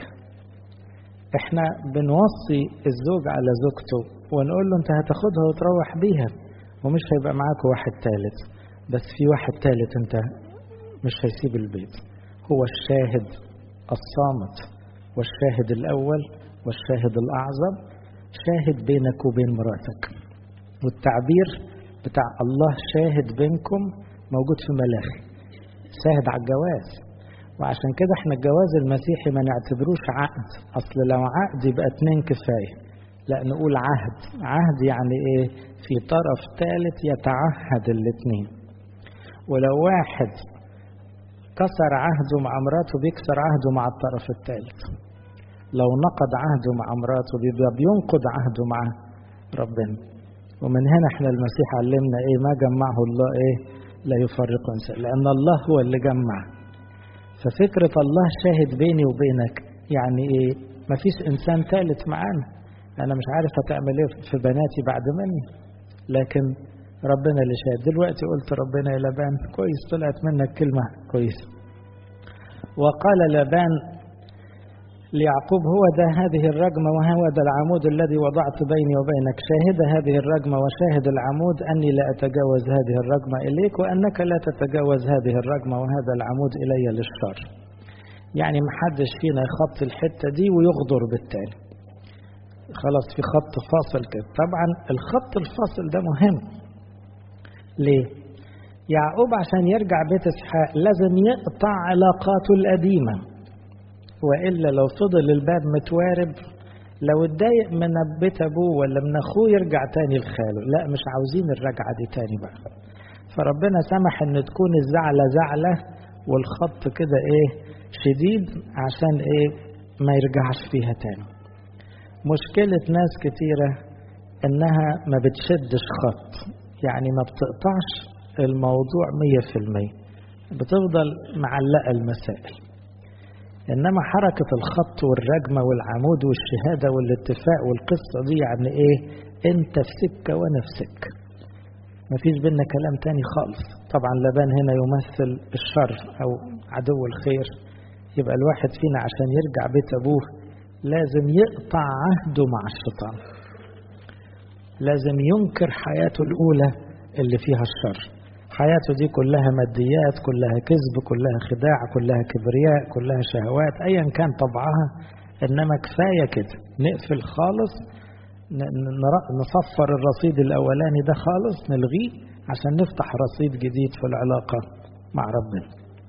احنا بنوصي الزوج على زوجته ونقول له انت هتاخدها وتروح بيها ومش هيبقى معاك واحد ثالث بس في واحد ثالث انت مش هيسيب البيت هو الشاهد الصامت والشاهد الأول والشاهد الأعظم شاهد بينك وبين مراتك والتعبير بتاع الله شاهد بينكم موجود في ملاخي شاهد على الجواز وعشان كده احنا الجواز المسيحي ما نعتبروش عقد اصل لو عقد يبقى اتنين كفايه لا نقول عهد عهد يعني ايه في طرف ثالث يتعهد الاتنين ولو واحد كسر عهده مع مراته بيكسر عهده مع الطرف الثالث لو نقض عهده مع مراته بيبقى بينقض عهده مع ربنا ومن هنا احنا المسيح علمنا ايه ما جمعه الله ايه لا يفرق انسان لان الله هو اللي جمع ففكرة الله شاهد بيني وبينك يعني ايه مفيش انسان ثالث معانا انا مش عارف هتعمل ايه في بناتي بعد مني لكن ربنا اللي شاهد دلوقتي قلت ربنا يا لبان كويس طلعت منك كلمة كويس وقال لبان ليعقوب هو ده هذه الرجمة وهو ده العمود الذي وضعت بيني وبينك شاهد هذه الرجمة وشاهد العمود أني لا أتجاوز هذه الرجمة إليك وأنك لا تتجاوز هذه الرجمة وهذا العمود إلي للشر يعني محدش فينا يخط الحتة دي ويغدر بالتالي خلاص في خط فاصل كده طبعا الخط الفاصل ده مهم ليه يعقوب عشان يرجع بيت اسحاق لازم يقطع علاقاته القديمه والا لو فضل الباب متوارب لو اتضايق من بيت ابوه ولا من اخوه يرجع تاني لخاله لا مش عاوزين الرجعه دي تاني بقى فربنا سمح ان تكون الزعله زعله والخط كده ايه شديد عشان ايه ما يرجعش فيها تاني مشكلة ناس كتيرة إنها ما بتشدش خط يعني ما بتقطعش الموضوع مية في المية بتفضل معلقة المسائل إنما حركة الخط والرجمة والعمود والشهادة والاتفاق والقصة دي يعني إيه أنت في سكة وأنا في سكة مفيش بينا كلام تاني خالص طبعا لبان هنا يمثل الشر أو عدو الخير يبقى الواحد فينا عشان يرجع بيت أبوه لازم يقطع عهده مع الشيطان لازم ينكر حياته الأولى اللي فيها الشر حياته دي كلها ماديات كلها كذب كلها خداع كلها كبرياء كلها شهوات أيا كان طبعها إنما كفاية كده نقفل خالص نصفر الرصيد الأولاني ده خالص نلغيه عشان نفتح رصيد جديد في العلاقة مع ربنا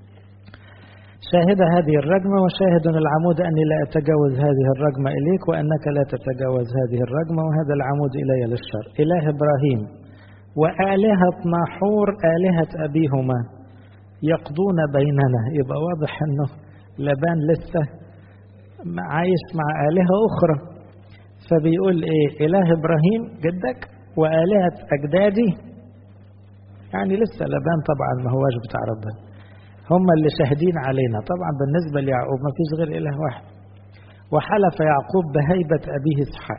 شاهد هذه الرجمة وشاهد العمود أني لا أتجاوز هذه الرجمة إليك وأنك لا تتجاوز هذه الرجمة وهذا العمود إلي للشر إله إبراهيم وآلهة ناحور آلهة أبيهما يقضون بيننا يبقى واضح أنه لبان لسه عايش مع آلهة أخرى فبيقول إيه إله إبراهيم جدك وآلهة أجدادي يعني لسه لبان طبعا ما هواش بتاع ربنا هم اللي شاهدين علينا طبعا بالنسبة ليعقوب ما فيش غير إله واحد وحلف يعقوب بهيبة أبيه إسحاق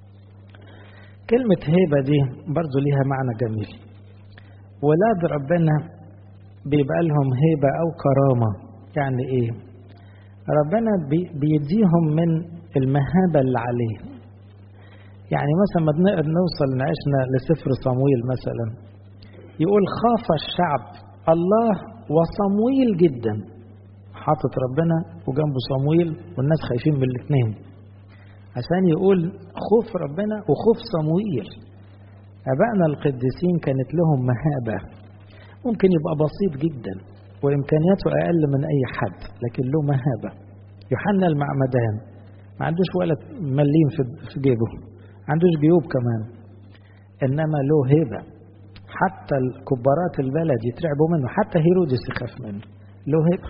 كلمة هيبة دي برضو ليها معنى جميل ولاد ربنا بيبقى لهم هيبة أو كرامة يعني إيه ربنا بيديهم من المهابة اللي عليه يعني مثلا ما نوصل نعيشنا لسفر صمويل مثلا يقول خاف الشعب الله وصمويل جدا حاطط ربنا وجنبه صمويل والناس خايفين من الاثنين عشان يقول خوف ربنا وخوف صمويل أبائنا القديسين كانت لهم مهابة ممكن يبقى بسيط جدا وإمكانياته أقل من أي حد لكن له مهابة يوحنا المعمدان ما عندوش ولا مليم في جيبه ما عندوش جيوب كمان إنما له هيبة حتى الكبارات البلد يترعبوا منه حتى هيرودس يخاف منه له هيبة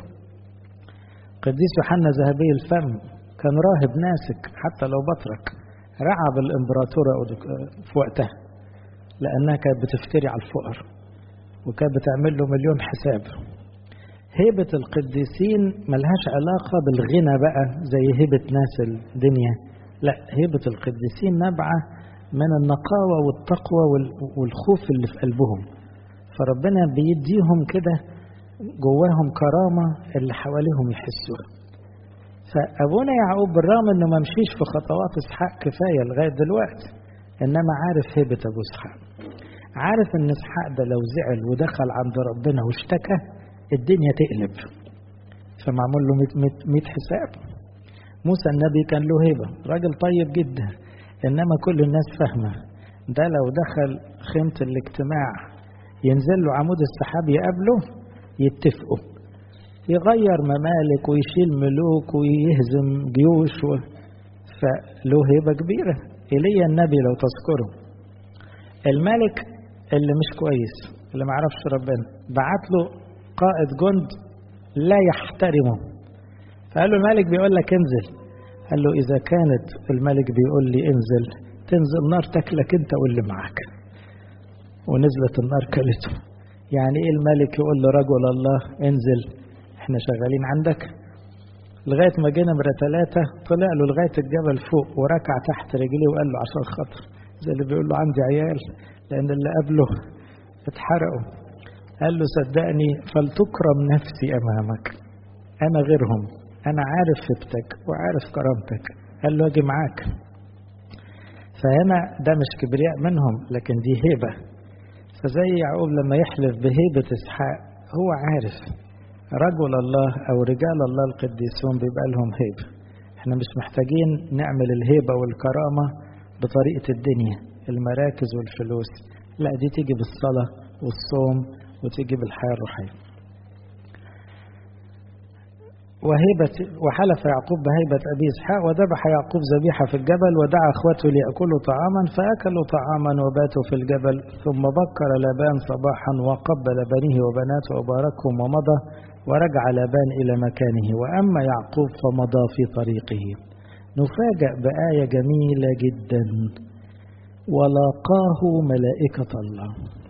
قديس يوحنا ذهبي الفم كان راهب ناسك حتى لو بطرك رعب الامبراطورة في وقتها لأنها كانت بتفتري على الفقر وكانت بتعمل له مليون حساب هيبة القديسين ملهاش علاقة بالغنى بقى زي هيبة ناس الدنيا لا هيبة القديسين نبعة من النقاوة والتقوى والخوف اللي في قلبهم فربنا بيديهم كده جواهم كرامة اللي حواليهم يحسوها فأبونا يعقوب بالرغم أنه ما مشيش في خطوات إسحاق كفاية لغاية دلوقتي إنما عارف هيبة أبو إسحاق عارف أن إسحاق ده لو زعل ودخل عند ربنا واشتكى الدنيا تقلب فمعمول له 100 حساب موسى النبي كان له هيبة راجل طيب جدا إنما كل الناس فاهمة ده لو دخل خيمة الاجتماع ينزل له عمود السحاب يقابله يتفقوا يغير ممالك ويشيل ملوك ويهزم جيوش و... فله هيبة كبيرة إيليا النبي لو تذكره الملك اللي مش كويس اللي معرفش ربنا بعت له قائد جند لا يحترمه فقال له الملك بيقول لك انزل قال له إذا كانت الملك بيقول لي انزل تنزل نار تاكلك انت واللي معاك ونزلت النار كلته يعني ايه الملك يقول لرجل الله انزل احنا شغالين عندك لغاية ما جينا مرة ثلاثة طلع له لغاية الجبل فوق وركع تحت رجليه وقال له عشان خاطر زي اللي بيقول له عندي عيال لأن اللي قبله اتحرقوا قال له صدقني فلتكرم نفسي أمامك أنا غيرهم أنا عارف هبتك وعارف كرامتك قال له أجي معاك فهنا ده مش كبرياء منهم لكن دي هيبة فزي يعقوب لما يحلف بهيبة إسحاق هو عارف رجل الله أو رجال الله القديسون بيبقى لهم هيبة احنا مش محتاجين نعمل الهيبة والكرامة بطريقة الدنيا المراكز والفلوس لا دي تيجي بالصلاة والصوم وتيجي بالحياة الروحية وهيبة وحلف يعقوب بهيبة أبي إسحاق وذبح يعقوب ذبيحة في الجبل ودعا أخوته ليأكلوا طعاما فأكلوا طعاما وباتوا في الجبل ثم بكر لابان صباحا وقبل بنيه وبناته وباركهم ومضى ورجع لابان إلى مكانه وأما يعقوب فمضى في طريقه نفاجأ بآية جميلة جدا ولاقاه ملائكة الله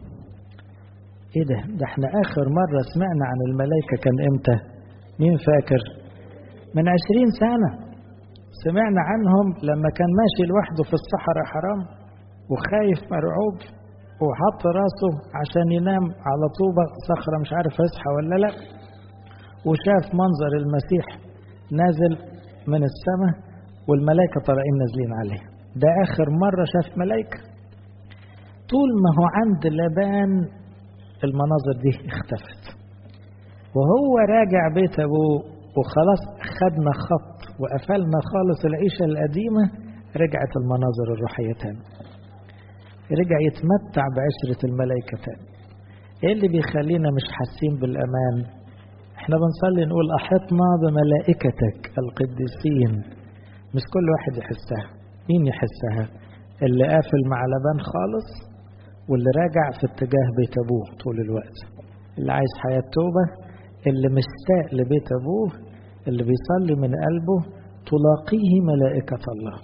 ايه ده ده احنا اخر مرة سمعنا عن الملائكة كان امتى مين فاكر من عشرين سنة سمعنا عنهم لما كان ماشي لوحده في الصحراء حرام وخايف مرعوب وحط راسه عشان ينام على طوبة صخرة مش عارف يصحى ولا لا وشاف منظر المسيح نازل من السماء والملائكة طالعين نازلين عليه ده آخر مرة شاف ملائكة طول ما هو عند لبان المناظر دي اختفت وهو راجع بيت أبوه وخلاص خدنا خط وقفلنا خالص العيشة القديمة رجعت المناظر الروحية تاني رجع يتمتع بعشرة الملائكة تاني ايه اللي بيخلينا مش حاسين بالأمان احنا بنصلي نقول أحطنا بملائكتك القديسين مش كل واحد يحسها مين يحسها اللي قافل مع لبان خالص واللي راجع في اتجاه بيت أبوه طول الوقت اللي عايز حياة توبة اللي مشتاق لبيت أبوه اللي بيصلي من قلبه تلاقيه ملائكة الله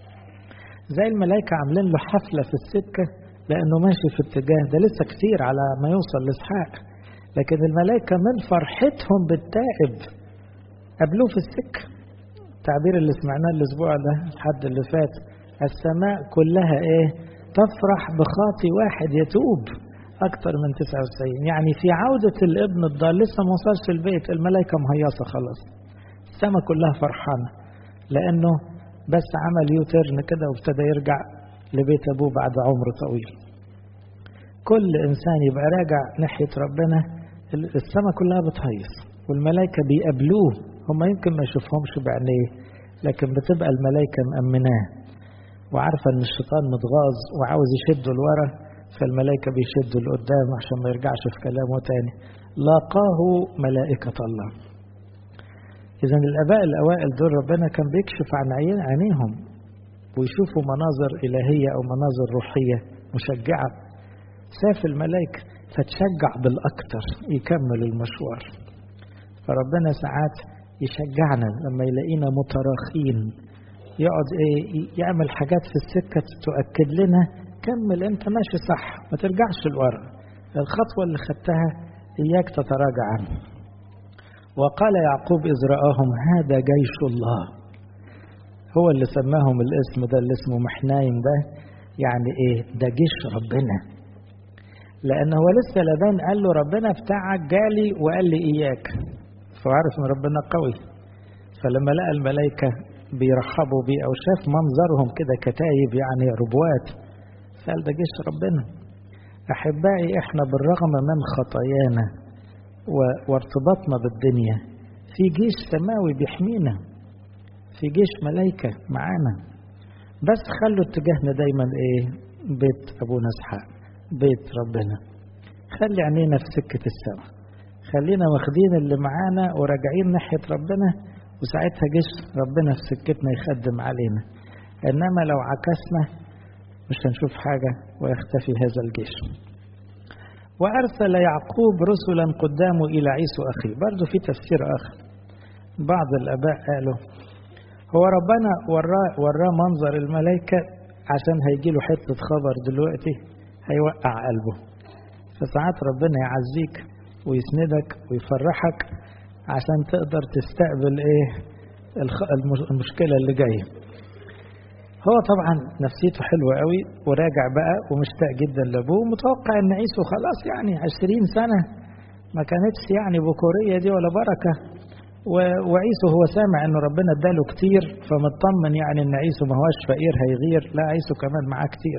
زي الملائكة عاملين له حفلة في السكة لأنه ماشي في اتجاه ده لسه كتير على ما يوصل لإسحاق لكن الملائكة من فرحتهم بالتائب قابلوه في السكة التعبير اللي سمعناه الأسبوع ده الحد اللي فات السماء كلها إيه تفرح بخاطي واحد يتوب أكتر من 99 يعني في عودة الابن الضال لسه ما وصلش البيت الملائكة مهيصة خلاص السماء كلها فرحانة لأنه بس عمل يوترن كده وابتدى يرجع لبيت أبوه بعد عمر طويل كل إنسان يبقى راجع ناحية ربنا السماء كلها بتهيص والملائكة بيقابلوه هم يمكن ما يشوفهمش بعينيه لكن بتبقى الملائكة مأمناه وعارفة إن الشيطان متغاظ وعاوز يشده لورا فالملائكة بيشدوا لقدام عشان ما يرجعش في كلامه تاني لاقاه ملائكة الله إذا الآباء الأوائل دول ربنا كان بيكشف عن عين عينيهم ويشوفوا مناظر إلهية أو مناظر روحية مشجعة شاف الملائكة فتشجع بالأكثر يكمل المشوار فربنا ساعات يشجعنا لما يلاقينا متراخين يقعد ايه يعمل حاجات في السكة تؤكد لنا كمل انت ماشي صح ما ترجعش لورا الخطوة اللي خدتها اياك تتراجع عنه وقال يعقوب إذ رآهم هذا جيش الله هو اللي سماهم الاسم ده اللي اسمه محنايم ده يعني ايه ده جيش ربنا لان هو لسه لبان قال له ربنا بتاعك جالي وقال لي اياك فعرف ان ربنا قوي فلما لقى الملائكة بيرحبوا بيه او شاف منظرهم كده كتايب يعني ربوات فقال ده جيش ربنا احبائي احنا بالرغم من خطايانا وارتباطنا بالدنيا في جيش سماوي بيحمينا في جيش ملائكة معانا بس خلوا اتجاهنا دايما ايه بيت ابونا اسحاق بيت ربنا خلي عينينا في سكة السماء خلينا واخدين اللي معانا وراجعين ناحية ربنا وساعتها جيش ربنا في سكتنا يخدم علينا انما لو عكسنا مش هنشوف حاجة ويختفي هذا الجيش وأرسل يعقوب رسلا قدامه إلى عيسو أخيه برضو في تفسير آخر بعض الآباء قالوا هو ربنا وراه, وراه منظر الملائكة عشان هيجي له حتة خبر دلوقتي هيوقع قلبه فساعات ربنا يعزيك ويسندك ويفرحك عشان تقدر تستقبل ايه المشكلة اللي جاية هو طبعا نفسيته حلوة قوي وراجع بقى ومشتاق جدا لابوه متوقع ان عيسو خلاص يعني عشرين سنة ما كانتش يعني بكورية دي ولا بركة وعيسو هو سامع انه ربنا اداله كتير فمطمن يعني ان عيسو ما هوش فقير هيغير لا عيسو كمان معاه كتير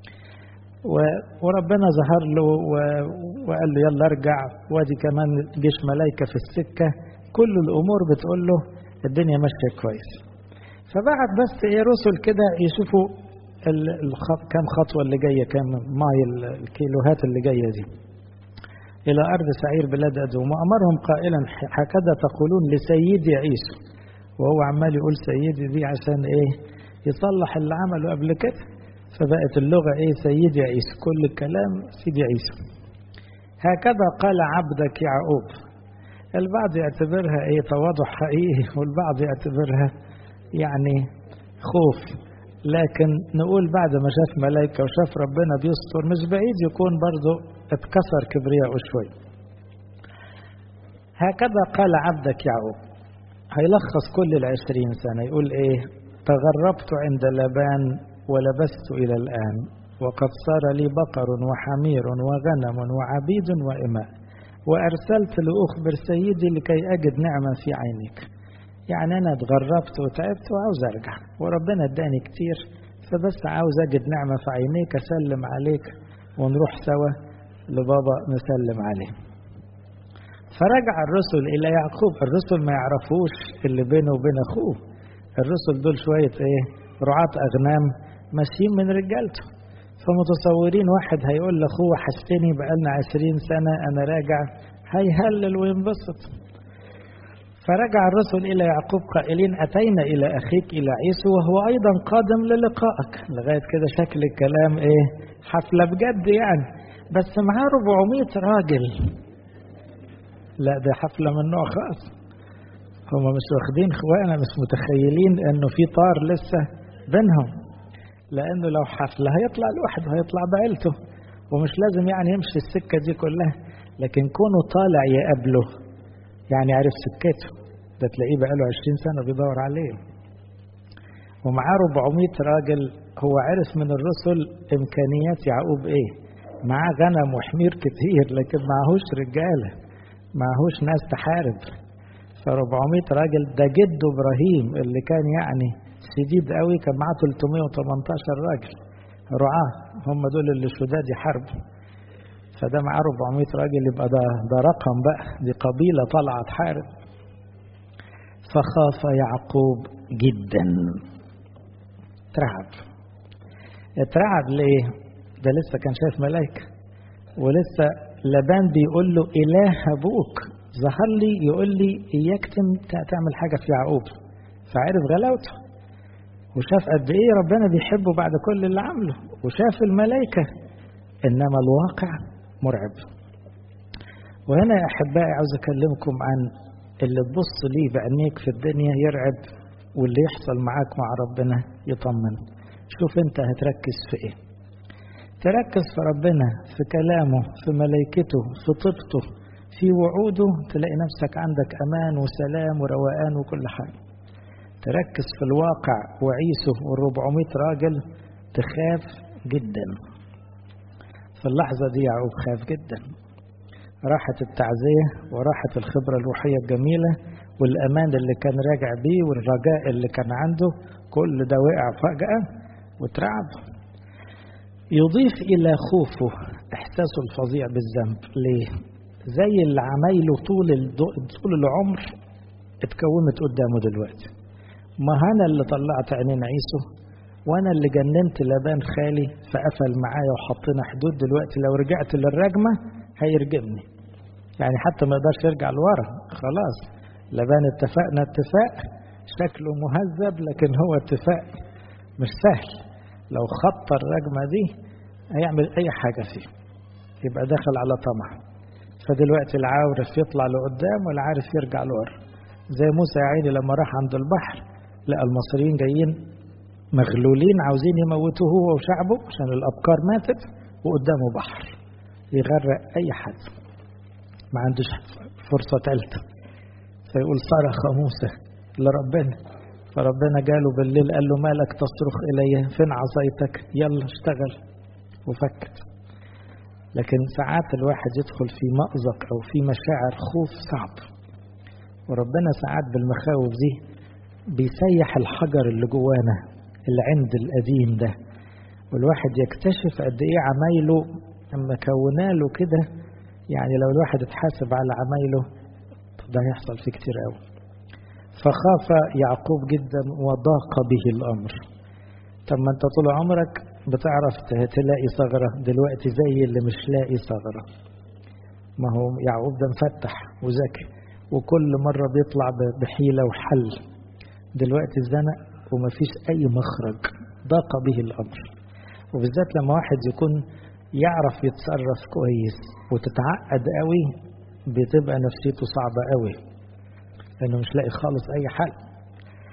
وربنا ظهر له وقال له يلا ارجع وادي كمان جيش ملايكة في السكة كل الامور بتقول له الدنيا ماشية كويس فبعت بس ايه رسل كده يشوفوا كم خطوة اللي جاية كم مايل الكيلوهات اللي جاية دي إلى أرض سعير بلاد أدوم وأمرهم قائلا هكذا تقولون لسيدي عيسو وهو عمال يقول سيدي دي عشان إيه يصلح اللي عمله قبل كده فبقت اللغة إيه سيدي عيسو كل الكلام سيدي عيسو هكذا قال عبدك يعقوب البعض يعتبرها إيه تواضع حقيقي والبعض يعتبرها يعني خوف لكن نقول بعد ما شاف ملائكة وشاف ربنا بيستر مش بعيد يكون برضه اتكسر كبرياءه شوي هكذا قال عبدك يعقوب هيلخص كل العشرين سنة يقول ايه تغربت عند لبان ولبست إلى الآن وقد صار لي بقر وحمير وغنم وعبيد وإماء وأرسلت لأخبر سيدي لكي أجد نعمة في عينك يعني أنا اتغربت وتعبت وعاوز أرجع وربنا اداني كتير فبس عاوز أجد نعمة في عينيك أسلم عليك ونروح سوا لبابا نسلم عليه فرجع الرسل إلى يعقوب الرسل ما يعرفوش اللي بينه وبين أخوه الرسل دول شوية إيه رعاة أغنام ماشيين من رجالته فمتصورين واحد هيقول لاخوه وحشتني بقالنا عشرين سنة أنا راجع هيهلل وينبسط فرجع الرسل إلى يعقوب قائلين أتينا إلى أخيك إلى عيسو وهو أيضا قادم للقائك لغاية كده شكل الكلام إيه حفلة بجد يعني بس معاه 400 راجل لا دي حفلة من نوع خاص هم مش واخدين اخوانا مش متخيلين انه في طار لسه بينهم لانه لو حفلة هيطلع لوحده هيطلع بعيلته ومش لازم يعني يمشي السكة دي كلها لكن كونه طالع يقابله يعني عرف سكته ده تلاقيه بقاله 20 سنة بيدور عليه ومعاه 400 راجل هو عرف من الرسل إمكانيات يعقوب إيه معاه غنم وحمير كتير لكن معهوش رجالة معهوش ناس تحارب ف 400 راجل ده جده إبراهيم اللي كان يعني شديد قوي كان معاه 318 راجل رعاة هم دول اللي شداد يحاربوا فده معاه 400 راجل يبقى ده ده رقم بقى دي قبيلة طالعة تحارب فخاف يعقوب جدا ترعب اترعب ليه ده لسه كان شايف ملائكة ولسه لبان بيقول له إله أبوك ظهر لي يقول لي إياك تعمل حاجة في يعقوب فعرف غلاوته وشاف قد إيه ربنا بيحبه بعد كل اللي عمله وشاف الملائكة إنما الواقع مرعب وهنا يا أحبائي عاوز أكلمكم عن اللي تبص ليه بعينيك في الدنيا يرعب واللي يحصل معاك مع ربنا يطمن شوف انت هتركز في ايه تركز في ربنا في كلامه في ملائكته في طيبته في وعوده تلاقي نفسك عندك امان وسلام وروقان وكل حاجه تركز في الواقع وعيسه والربعمائة راجل تخاف جدا في اللحظة دي يعقوب خاف جدا راحت التعزية وراحت الخبرة الروحية الجميلة والأمان اللي كان راجع بيه والرجاء اللي كان عنده كل ده وقع فجأة وترعب يضيف إلى خوفه إحساسه الفظيع بالذنب ليه؟ زي اللي عمايله طول طول العمر اتكونت قدامه دلوقتي ما أنا اللي طلعت عينين عيسو وأنا اللي جننت لبان خالي فقفل معايا وحطينا حدود دلوقتي لو رجعت للرجمة هيرجمني يعني حتى ما يقدرش يرجع لورا خلاص لبان اتفقنا اتفاق شكله مهذب لكن هو اتفاق مش سهل لو خط الرجمة دي هيعمل أي حاجة فيه يبقى دخل على طمع فدلوقتي لا عارف يطلع لقدام ولا عارف يرجع لورا زي موسى يا عيني لما راح عند البحر لقى المصريين جايين مغلولين عاوزين يموتوه هو وشعبه عشان الأبكار ماتت وقدامه بحر يغرق أي حد ما عندوش فرصة ثالثة فيقول صرخ موسى لربنا فربنا جاله بالليل قال له مالك تصرخ إلي فين عصايتك يلا اشتغل وفكت لكن ساعات الواحد يدخل في مأزق أو في مشاعر خوف صعب وربنا ساعات بالمخاوف دي بيسيح الحجر اللي جوانا العند القديم ده والواحد يكتشف قد ايه عمايله اما كوناله كده يعني لو الواحد اتحاسب على عمايله ده هيحصل فيه كتير قوي فخاف يعقوب جدا وضاق به الامر طب ما انت طول عمرك بتعرف تلاقي ثغرة دلوقتي زي اللي مش لاقي ثغرة ما هو يعقوب ده مفتح وذكي وكل مرة بيطلع بحيلة وحل دلوقتي اتزنق ومفيش أي مخرج ضاق به الأمر وبالذات لما واحد يكون يعرف يتصرف كويس وتتعقد قوي بتبقى نفسيته صعبة قوي لأنه مش لاقي خالص أي حل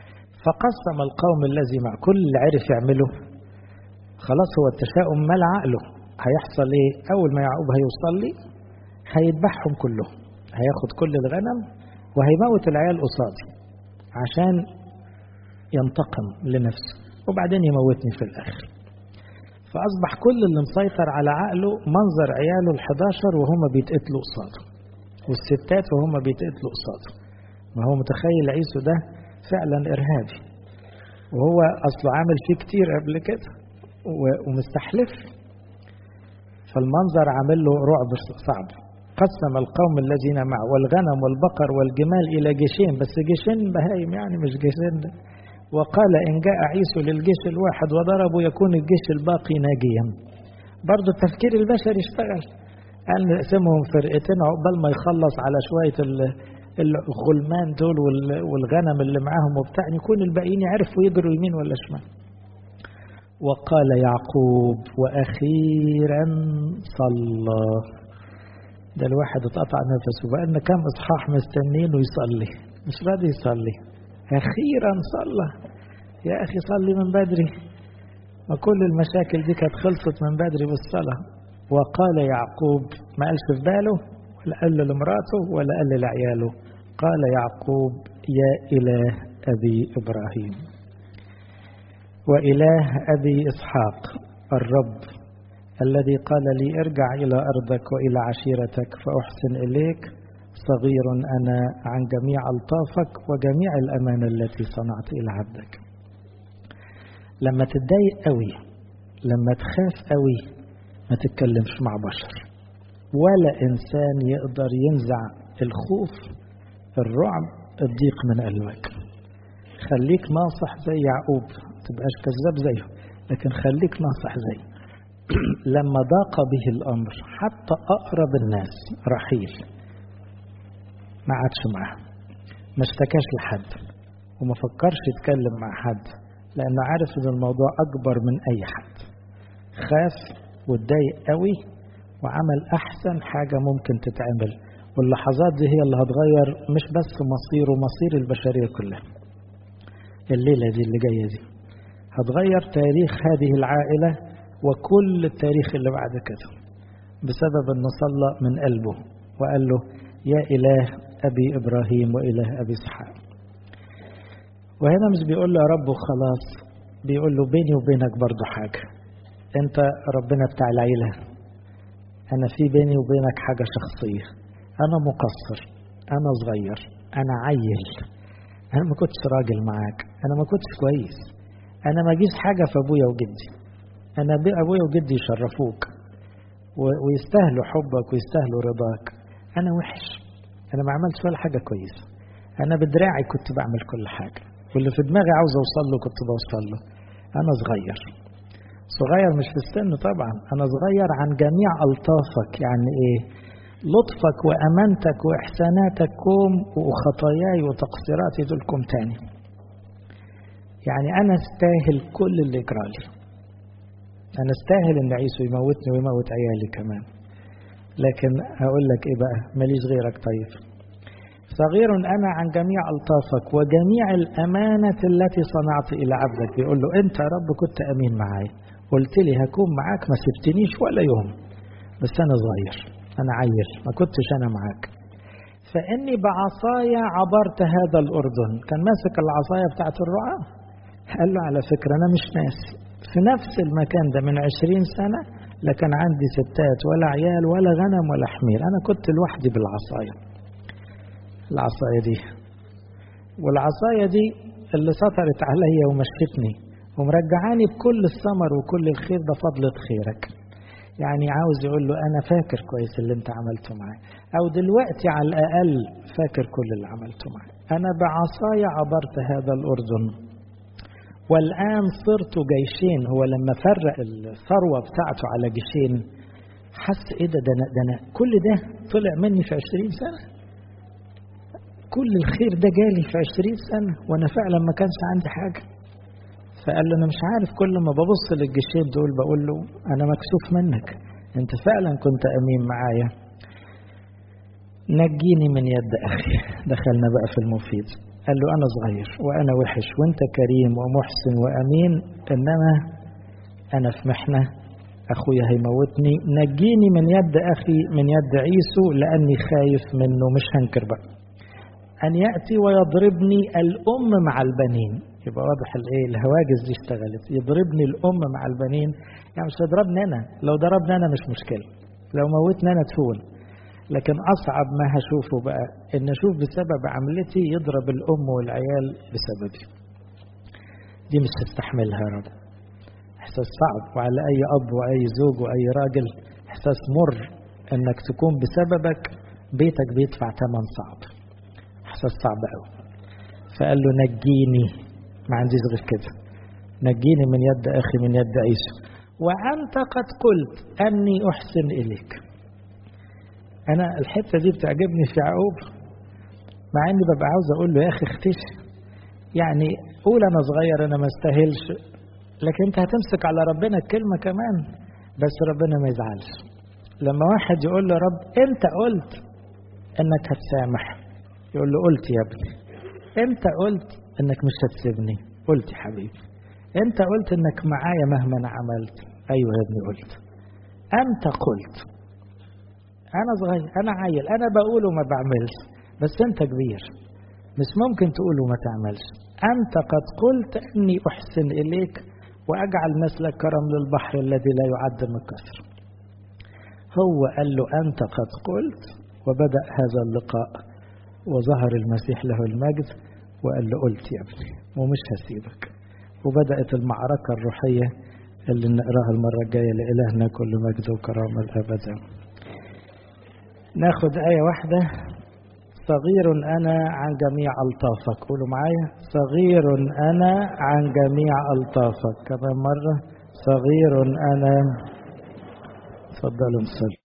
فقسم القوم الذي مع كل اللي عرف يعمله خلاص هو التشاؤم مال عقله هيحصل ايه اول ما يعقوب هيوصل لي هيذبحهم كلهم هياخد كل الغنم وهيموت العيال قصادي عشان ينتقم لنفسه وبعدين يموتني في الاخر فاصبح كل اللي مسيطر على عقله منظر عياله ال11 وهم بيتقتلوا قصاده والستات وهم بيتقتلوا قصاده ما هو متخيل عيسو ده فعلا ارهابي وهو اصله عامل فيه كتير قبل كده ومستحلف فالمنظر عامل له رعب صعب قسم القوم الذين معه والغنم والبقر والجمال الى جيشين بس جيشين بهايم يعني مش جيشين ده وقال ان جاء عيسو للجيش الواحد وضربه يكون الجيش الباقي ناجيا برضه التفكير البشري اشتغل قال نقسمهم فرقتين عقبال ما يخلص على شويه الغلمان دول والغنم اللي معاهم وبتاع يكون الباقيين يعرفوا يجروا يمين ولا شمال وقال يعقوب واخيرا صلى ده الواحد اتقطع نفسه بقى لنا كام اصحاح مستنينه يصلي مش راضي يصلي اخيرا صلى يا اخي صلي من بدري ما كل المشاكل دي كانت خلصت من بدري بالصلاه وقال يعقوب ما قالش في باله ولا قال لمراته ولا قال لعياله قال يعقوب يا إله أبي إبراهيم وإله أبي إسحاق الرب الذي قال لي ارجع إلى أرضك وإلى عشيرتك فأحسن إليك صغير أنا عن جميع ألطافك وجميع الأمانة التي صنعت إلى عبدك لما تتضايق قوي لما تخاف قوي ما تتكلمش مع بشر ولا إنسان يقدر ينزع الخوف الرعب الضيق من قلبك خليك ناصح زي يعقوب تبقاش كذاب زيه لكن خليك ناصح زيه لما ضاق به الأمر حتى أقرب الناس رحيل ما عادش معاه ما اشتكاش لحد وما فكرش يتكلم مع حد لأنه عارف إن الموضوع أكبر من أي حد خاف واتضايق قوي وعمل أحسن حاجة ممكن تتعمل واللحظات دي هي اللي هتغير مش بس مصيره مصير البشرية كلها الليلة دي اللي جاية دي هتغير تاريخ هذه العائلة وكل التاريخ اللي بعد كده بسبب انه صلى من قلبه وقال له يا إله أبي إبراهيم وإله أبي إسحاق وهنا مش بيقول له يا رب وخلاص بيقول له بيني وبينك برضو حاجة أنت ربنا بتاع العيلة أنا في بيني وبينك حاجة شخصية أنا مقصر أنا صغير أنا عيل أنا ما كنتش راجل معاك أنا ما كنتش كويس أنا ما جيش حاجة في أبويا وجدي أنا أبويا وجدي يشرفوك ويستاهلوا حبك ويستاهلوا رضاك أنا وحش أنا ما عملتش ولا حاجة كويسة أنا بدراعي كنت بعمل كل حاجة واللي في دماغي عاوز أوصل له كنت بوصل له أنا صغير صغير مش في السن طبعا أنا صغير عن جميع ألطافك يعني إيه لطفك وأمانتك وإحساناتك كوم وخطاياي وتقصيراتي دول كوم تاني يعني أنا استاهل كل اللي يجرالي أنا استاهل إن عيسو يموتني ويموت عيالي كمان لكن هقول لك إيه بقى ماليش غيرك طيب صغير أنا عن جميع ألطافك وجميع الأمانة التي صنعت إلى عبدك بيقول له أنت يا رب كنت أمين معاي قلت لي هكون معاك ما سبتنيش ولا يوم بس أنا صغير أنا عيل ما كنتش أنا معاك فإني بعصايا عبرت هذا الأردن كان ماسك العصاية بتاعت الرعاة قال له على فكرة أنا مش ناسي في نفس المكان ده من عشرين سنة لا كان عندي ستات ولا عيال ولا غنم ولا حمير أنا كنت لوحدي بالعصاية العصاية دي والعصاية دي اللي سطرت عليا ومشتني ومرجعاني بكل الثمر وكل الخير ده فضلة خيرك يعني عاوز يقول له أنا فاكر كويس اللي أنت عملته معايا أو دلوقتي على الأقل فاكر كل اللي عملته معايا أنا بعصايا عبرت هذا الأردن والآن صرت جيشين هو لما فرق الثروة بتاعته على جيشين حس إيه ده ده أنا, ده أنا كل ده طلع مني في عشرين سنة كل الخير ده جالي في عشرين سنة وأنا فعلا ما كانش عندي حاجة فقال له أنا مش عارف كل ما ببص للجيشين دول بقول له أنا مكسوف منك أنت فعلا كنت أمين معايا نجيني من يد أخي دخلنا بقى في المفيد قال له أنا صغير وأنا وحش وأنت كريم ومحسن وأمين إنما أنا في محنة أخويا هيموتني نجيني من يد أخي من يد عيسو لأني خايف منه مش هنكر بقى أن يأتي ويضربني الأم مع البنين يبقى واضح الايه الهواجس دي اشتغلت يضربني الأم مع البنين يعني مش هيضربني أنا لو ضربني أنا مش مشكلة لو موتني أنا تفول لكن أصعب ما هشوفه بقى إن أشوف بسبب عملتي يضرب الأم والعيال بسببي دي مش هستحملها يا رب إحساس صعب وعلى أي أب وأي زوج وأي راجل إحساس مر إنك تكون بسببك بيتك بيدفع ثمن صعب إحساس صعب قوي فقال له نجيني ما عنديش غير كده نجيني من يد أخي من يد عيسى وأنت قد قلت أني أحسن إليك أنا الحتة دي بتعجبني في يعقوب مع إني ببقى عاوز أقول له يا أخي اختش يعني قول أنا صغير أنا ما استاهلش لكن أنت هتمسك على ربنا الكلمة كمان بس ربنا ما يزعلش لما واحد يقول له رب أنت قلت إنك هتسامح يقول له قلت يا ابني أنت قلت إنك مش هتسيبني قلت يا حبيبي أنت قلت إنك معايا مهما أنا عملت أيوه يا ابني قلت أنت قلت أنا صغير أنا عيل أنا بقول وما بعملش بس أنت كبير مش ممكن تقول وما تعملش أنت قد قلت أني أحسن إليك وأجعل مثلك كرمل البحر الذي لا يعد من كثر هو قال له أنت قد قلت وبدأ هذا اللقاء وظهر المسيح له المجد وقال له قلت يا ابني ومش هسيبك وبدأت المعركة الروحية اللي نقراها المرة الجاية لإلهنا كل مجد وكرامة الأبد ناخد آية واحدة صغير أنا عن جميع ألطافك قولوا معايا صغير أنا عن جميع ألطافك كمان مرة صغير أنا تفضلوا نصلي